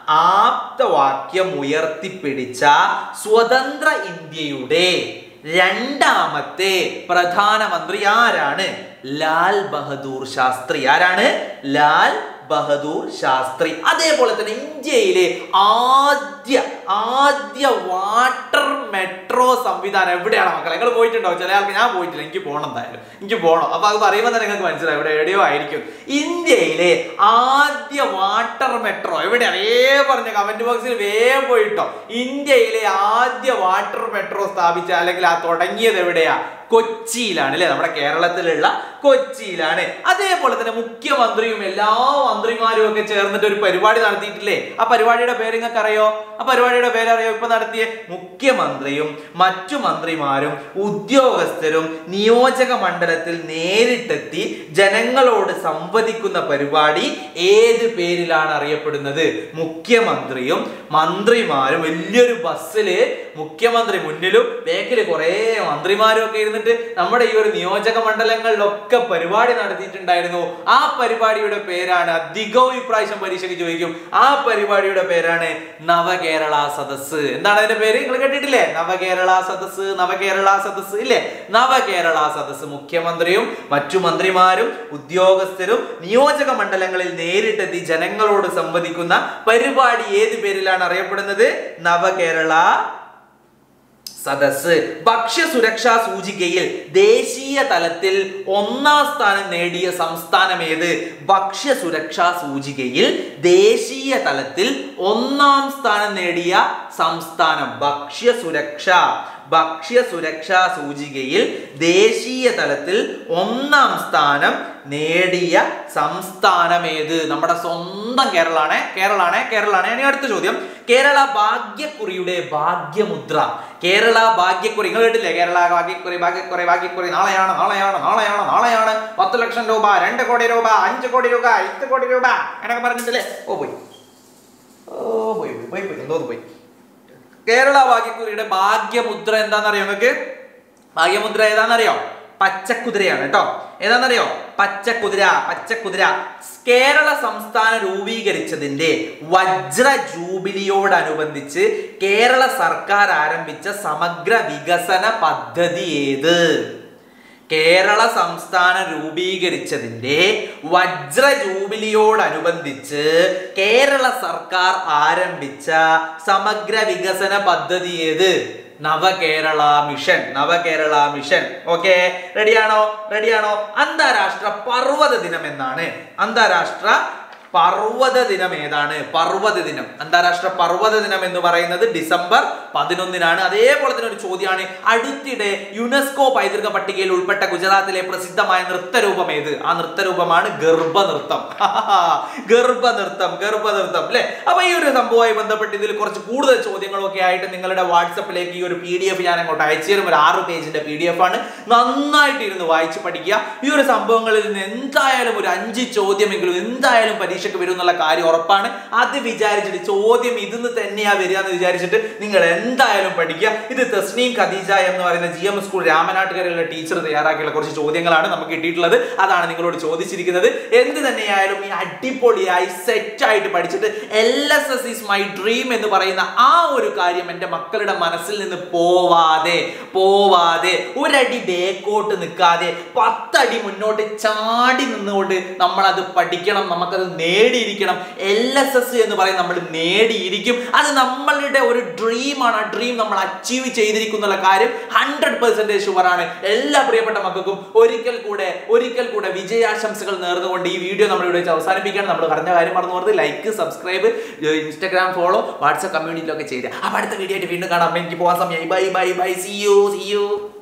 ആപ്തവാക്യം ഉയർത്തിപ്പിടിച്ച സ്വതന്ത്ര ഇന്ത്യയുടെ രണ്ടാമത്തെ പ്രധാനമന്ത്രി ആരാണ് ലാൽ ബഹദൂർ ശാസ്ത്രി ആരാണ് ലാൽ ബഹദൂർ ശാസ്ത്രി അതേപോലെ തന്നെ ഇന്ത്യയിലെ ആദ്യ ആദ്യ വാട്ടർ മെട്രോ സംവിധാനം എവിടെയാണ് മക്കളെ നിങ്ങൾ പോയിട്ടുണ്ടോ ചില ആൾക്ക് ഞാൻ പോയിട്ടില്ല എനിക്ക് പോകണം എന്തായാലും എനിക്ക് പോകണം അപ്പൊ അത് പറയുമ്പോൾ തന്നെ നിങ്ങൾക്ക് മനസ്സിലാവും ഇവിടെ എവിടെയോ ആയിരിക്കും ഇന്ത്യയിലെ ആദ്യ വാട്ടർ മെട്രോ എവിടെയാണ് വേ പറഞ്ഞ കമന്റ് ബോക്സിൽ വേഗം പോയിട്ടോ ഇന്ത്യയിലെ ആദ്യ വാട്ടർ മെട്രോ സ്ഥാപിച്ച അല്ലെങ്കിൽ ആ തുടങ്ങിയത് എവിടെയാ കൊച്ചിയിലാണ് അല്ലെ നമ്മുടെ കേരളത്തിലുള്ള കൊച്ചിയിലാണ് അതേപോലെ തന്നെ മുഖ്യമന്ത്രിയും എല്ലാ മന്ത്രിമാരും ഒക്കെ ചേർന്നിട്ട് ഒരു പരിപാടി നടത്തിയിട്ടില്ലേ ആ പരിപാടിയുടെ പേര് നിങ്ങൾക്ക് അറിയോ ആ പരിപാടിയുടെ പേര് അറിയോ ഇപ്പൊ നടത്തിയ മുഖ്യമന്ത്രിയും മറ്റു മന്ത്രിമാരും ഉദ്യോഗസ്ഥരും നിയോജക മണ്ഡലത്തിൽ നേരിട്ടെത്തി ജനങ്ങളോട് സംവദിക്കുന്ന പരിപാടി ഏത് പേരിലാണ് അറിയപ്പെടുന്നത് മുഖ്യമന്ത്രിയും മന്ത്രിമാരും വലിയൊരു ബസ്സില് മുഖ്യമന്ത്രി മുന്നിലും ബാക്കിൽ കുറെ മന്ത്രിമാരും ഒക്കെ ഇരുന്നിട്ട് നമ്മുടെ ഈ ഒരു നിയോജക മണ്ഡലങ്ങളിലൊക്കെ പരിപാടി നടത്തിയിട്ടുണ്ടായിരുന്നു ആ പരിപാടിയുടെ പേരാണ് അധികവും ഇപ്രാവശ്യം പരീക്ഷയ്ക്ക് ചോദിക്കും ആ പരിപാടിയുടെ പേരാണ് നവകേരള സദസ് എന്താണ് അതിന്റെ പേര് നിങ്ങൾ കേട്ടിട്ടില്ലേ നവകേരള സദസ് നവകേരള സദസ് ഇല്ലേ നവകേരള സദസ് മുഖ്യമന്ത്രിയും മറ്റു മന്ത്രിമാരും ഉദ്യോഗസ്ഥരും നിയോജക മണ്ഡലങ്ങളിൽ നേരിട്ടെത്തി ജനങ്ങളോട് സംവദിക്കുന്ന പരിപാടി ഏത് പേരിലാണ് അറിയപ്പെടുന്നത് നവകേരള സദസ് ഭക്ഷ്യസുരക്ഷാ സൂചികയിൽ ദേശീയ തലത്തിൽ ഒന്നാം സ്ഥാനം നേടിയ സംസ്ഥാനം ഏത് ഭക്ഷ്യസുരക്ഷാ സൂചികയിൽ ദേശീയ തലത്തിൽ ഒന്നാം സ്ഥാനം നേടിയ സംസ്ഥാനം ഭക്ഷ്യസുരക്ഷ ഭക്ഷ്യസുരക്ഷാ സൂചികയിൽ ദേശീയ തലത്തിൽ ഒന്നാം സ്ഥാനം നേടിയ സംസ്ഥാനം ഏത് നമ്മുടെ സ്വന്തം കേരളാണ് കേരളാണ് കേരളാണ് ഇനി അടുത്ത ചോദ്യം കേരള ഭാഗ്യക്കുറിയുടെ ഭാഗ്യമുദ്ര കേരള ഭാഗ്യക്കുറി നിങ്ങൾ കേട്ടില്ലേ കേരള ഭാഗ്യക്കുറി ഭാഗ്യക്കുറി ഭാഗ്യക്കുറി നാളെയാണ് നാളെയാണ് നാളെയാണ് നാളെയാണ് പത്ത് ലക്ഷം രൂപ രണ്ട് കോടി രൂപ അഞ്ച് കോടി രൂപ എട്ട് കോടി രൂപ എന്നൊക്കെ പറഞ്ഞിട്ടില്ലേ ഓ പോയി ഓ പോയി പോയി പോയി പോയി എന്തോ പോയി കേരള ഭാഗ്യക്കുറിയുടെ ഭാഗ്യമുദ്ര എന്താണെന്നറിയോ നിങ്ങൾക്ക് ഭാഗ്യമുദ്ര ഏതാണെന്നറിയോ പച്ചക്കുതിരയാണ് കേട്ടോ ഏതാണെന്നറിയോ പച്ചക്കുതിര പച്ചക്കുതിര കേരള സംസ്ഥാനം രൂപീകരിച്ചതിന്റെ വജ്ര ജൂബിലിയോടനുബന്ധിച്ച് കേരള സർക്കാർ ആരംഭിച്ച സമഗ്ര വികസന പദ്ധതി ഏത് കേരള സംസ്ഥാനം രൂപീകരിച്ചതിന്റെ വജ്ര ജൂബിലിയോടനുബന്ധിച്ച് കേരള സർക്കാർ ആരംഭിച്ച സമഗ്ര വികസന പദ്ധതി ഏത് Navakerala mission Navakerala mission okay റെഡിയാണോ റെഡിയാണോ അന്താരാഷ്ട്ര പർവ്വത ദിനം എന്നാണ് അന്താരാഷ്ട്ര പർവ്വത ദിനം ഏതാണ് പർവ്വത ദിനം അന്താരാഷ്ട്ര പർവ്വത ദിനം എന്ന് പറയുന്നത് ഡിസംബർ പതിനൊന്നിനാണ് അതേപോലെ തന്നെ ഒരു ചോദ്യമാണ് അടുത്തിടെ യുനെസ്കോ പൈതൃക പട്ടികയിൽ ഉൾപ്പെട്ട ഗുജറാത്തിലെ പ്രസിദ്ധമായ നൃത്തരൂപം ഏത് ആ നൃത്തരൂപമാണ് ഗർഭനൃത്തം ഗർഭനൃത്തം ഗർഭനൃത്തം അല്ലെ അപ്പൊ ഈ ഒരു സംഭവവുമായി ബന്ധപ്പെട്ട് ഇതിൽ കുറച്ച് കൂടുതൽ ചോദ്യങ്ങളൊക്കെ ആയിട്ട് നിങ്ങളുടെ വാട്സപ്പിലേക്ക് ഈ ഒരു പി ഡി എഫ് ഞാൻ അങ്ങോട്ട് അയച്ചു തരും ഒരു ആറ് പേജിന്റെ പി ഡി എഫ് ആണ് നന്നായിട്ട് ഇരുന്ന് വായിച്ച് പഠിക്കുക ഈ ഒരു സംഭവങ്ങളിൽ നിന്ന് എന്തായാലും ഒരു അഞ്ച് ചോദ്യമെങ്കിലും എന്തായാലും പരീക്ഷയ്ക്ക് വരും എന്നുള്ള കാര്യം ഉറപ്പാണ് അത് വിചാരിച്ചിട്ട് ചോദ്യം ഇതിന്ന് തന്നെയാ വരിക എന്ന് വിചാരിച്ചിട്ട് നിങ്ങൾ എന്തായാലും പഠിക്കുക ഇത് തസ്നീം ഖദീജ എന്ന് പറയുന്ന ജി എം സ്കൂൾ രാമനാട്ടുകരയിലുള്ള ടീച്ചർ തയ്യാറാക്കിയുള്ള കുറച്ച് ചോദ്യങ്ങളാണ് നമുക്ക് കിട്ടിയിട്ടുള്ളത് അതാണ് നിങ്ങളോട് ചോദിച്ചിരിക്കുന്നത് എന്ത് തന്നെയായാലും ഈ അടിപൊളിയായി സെറ്റ് ആയിട്ട് പഠിച്ചിട്ട് L S S is my dream എന്ന് പറയുന്ന ആ ഒരു കാര്യം എൻ്റെ മക്കളുടെ മനസ്സിൽ നിന്ന് പോവാതെ പോവാതെ ഒരടി ബേക്കോട്ട് നിൽക്കാതെ പത്തടി മുന്നോട്ട് ചാടി നിന്നുകൊണ്ട് നമ്മൾ അത് പഠിക്കണം നമുക്കത് നേടിയിരിക്കണം എൽ എസ് എസ് എന്ന് പറയും നമ്മൾ നേടിയിരിക്കും അത് നമ്മളുടെ ഒരു ഡ്രീമാണ് ആ ഡ്രീം നമ്മൾ അച്ചീവ് ചെയ്തിരിക്കും എന്നുള്ള കാര്യം ഹൺഡ്രഡ് പെർസെൻറ്റേജ് ഷുവറാണ് എല്ലാ പ്രിയപ്പെട്ട മക്കൾക്കും ഒരിക്കൽ കൂടെ ഒരിക്കൽ കൂടെ വിജയാശംസകൾ നേർന്നുകൊണ്ട് ഈ വീഡിയോ നമ്മൾ ഇവിടെ വെച്ച് അവസാനിപ്പിക്കുകയാണ് നമ്മൾ പറഞ്ഞ കാര്യം മറന്നു പോകുന്നത് like subscribe Instagram follow WhatsApp കമ്മ്യൂണിറ്റിയിലൊക്കെ ചെയ്ത് അപ്പോൾ അടുത്ത വീഡിയോ ആയിട്ട് വീണ്ടും കാണാം എനിക്ക് പോകാൻ സമയമായി bye bye bye see you see U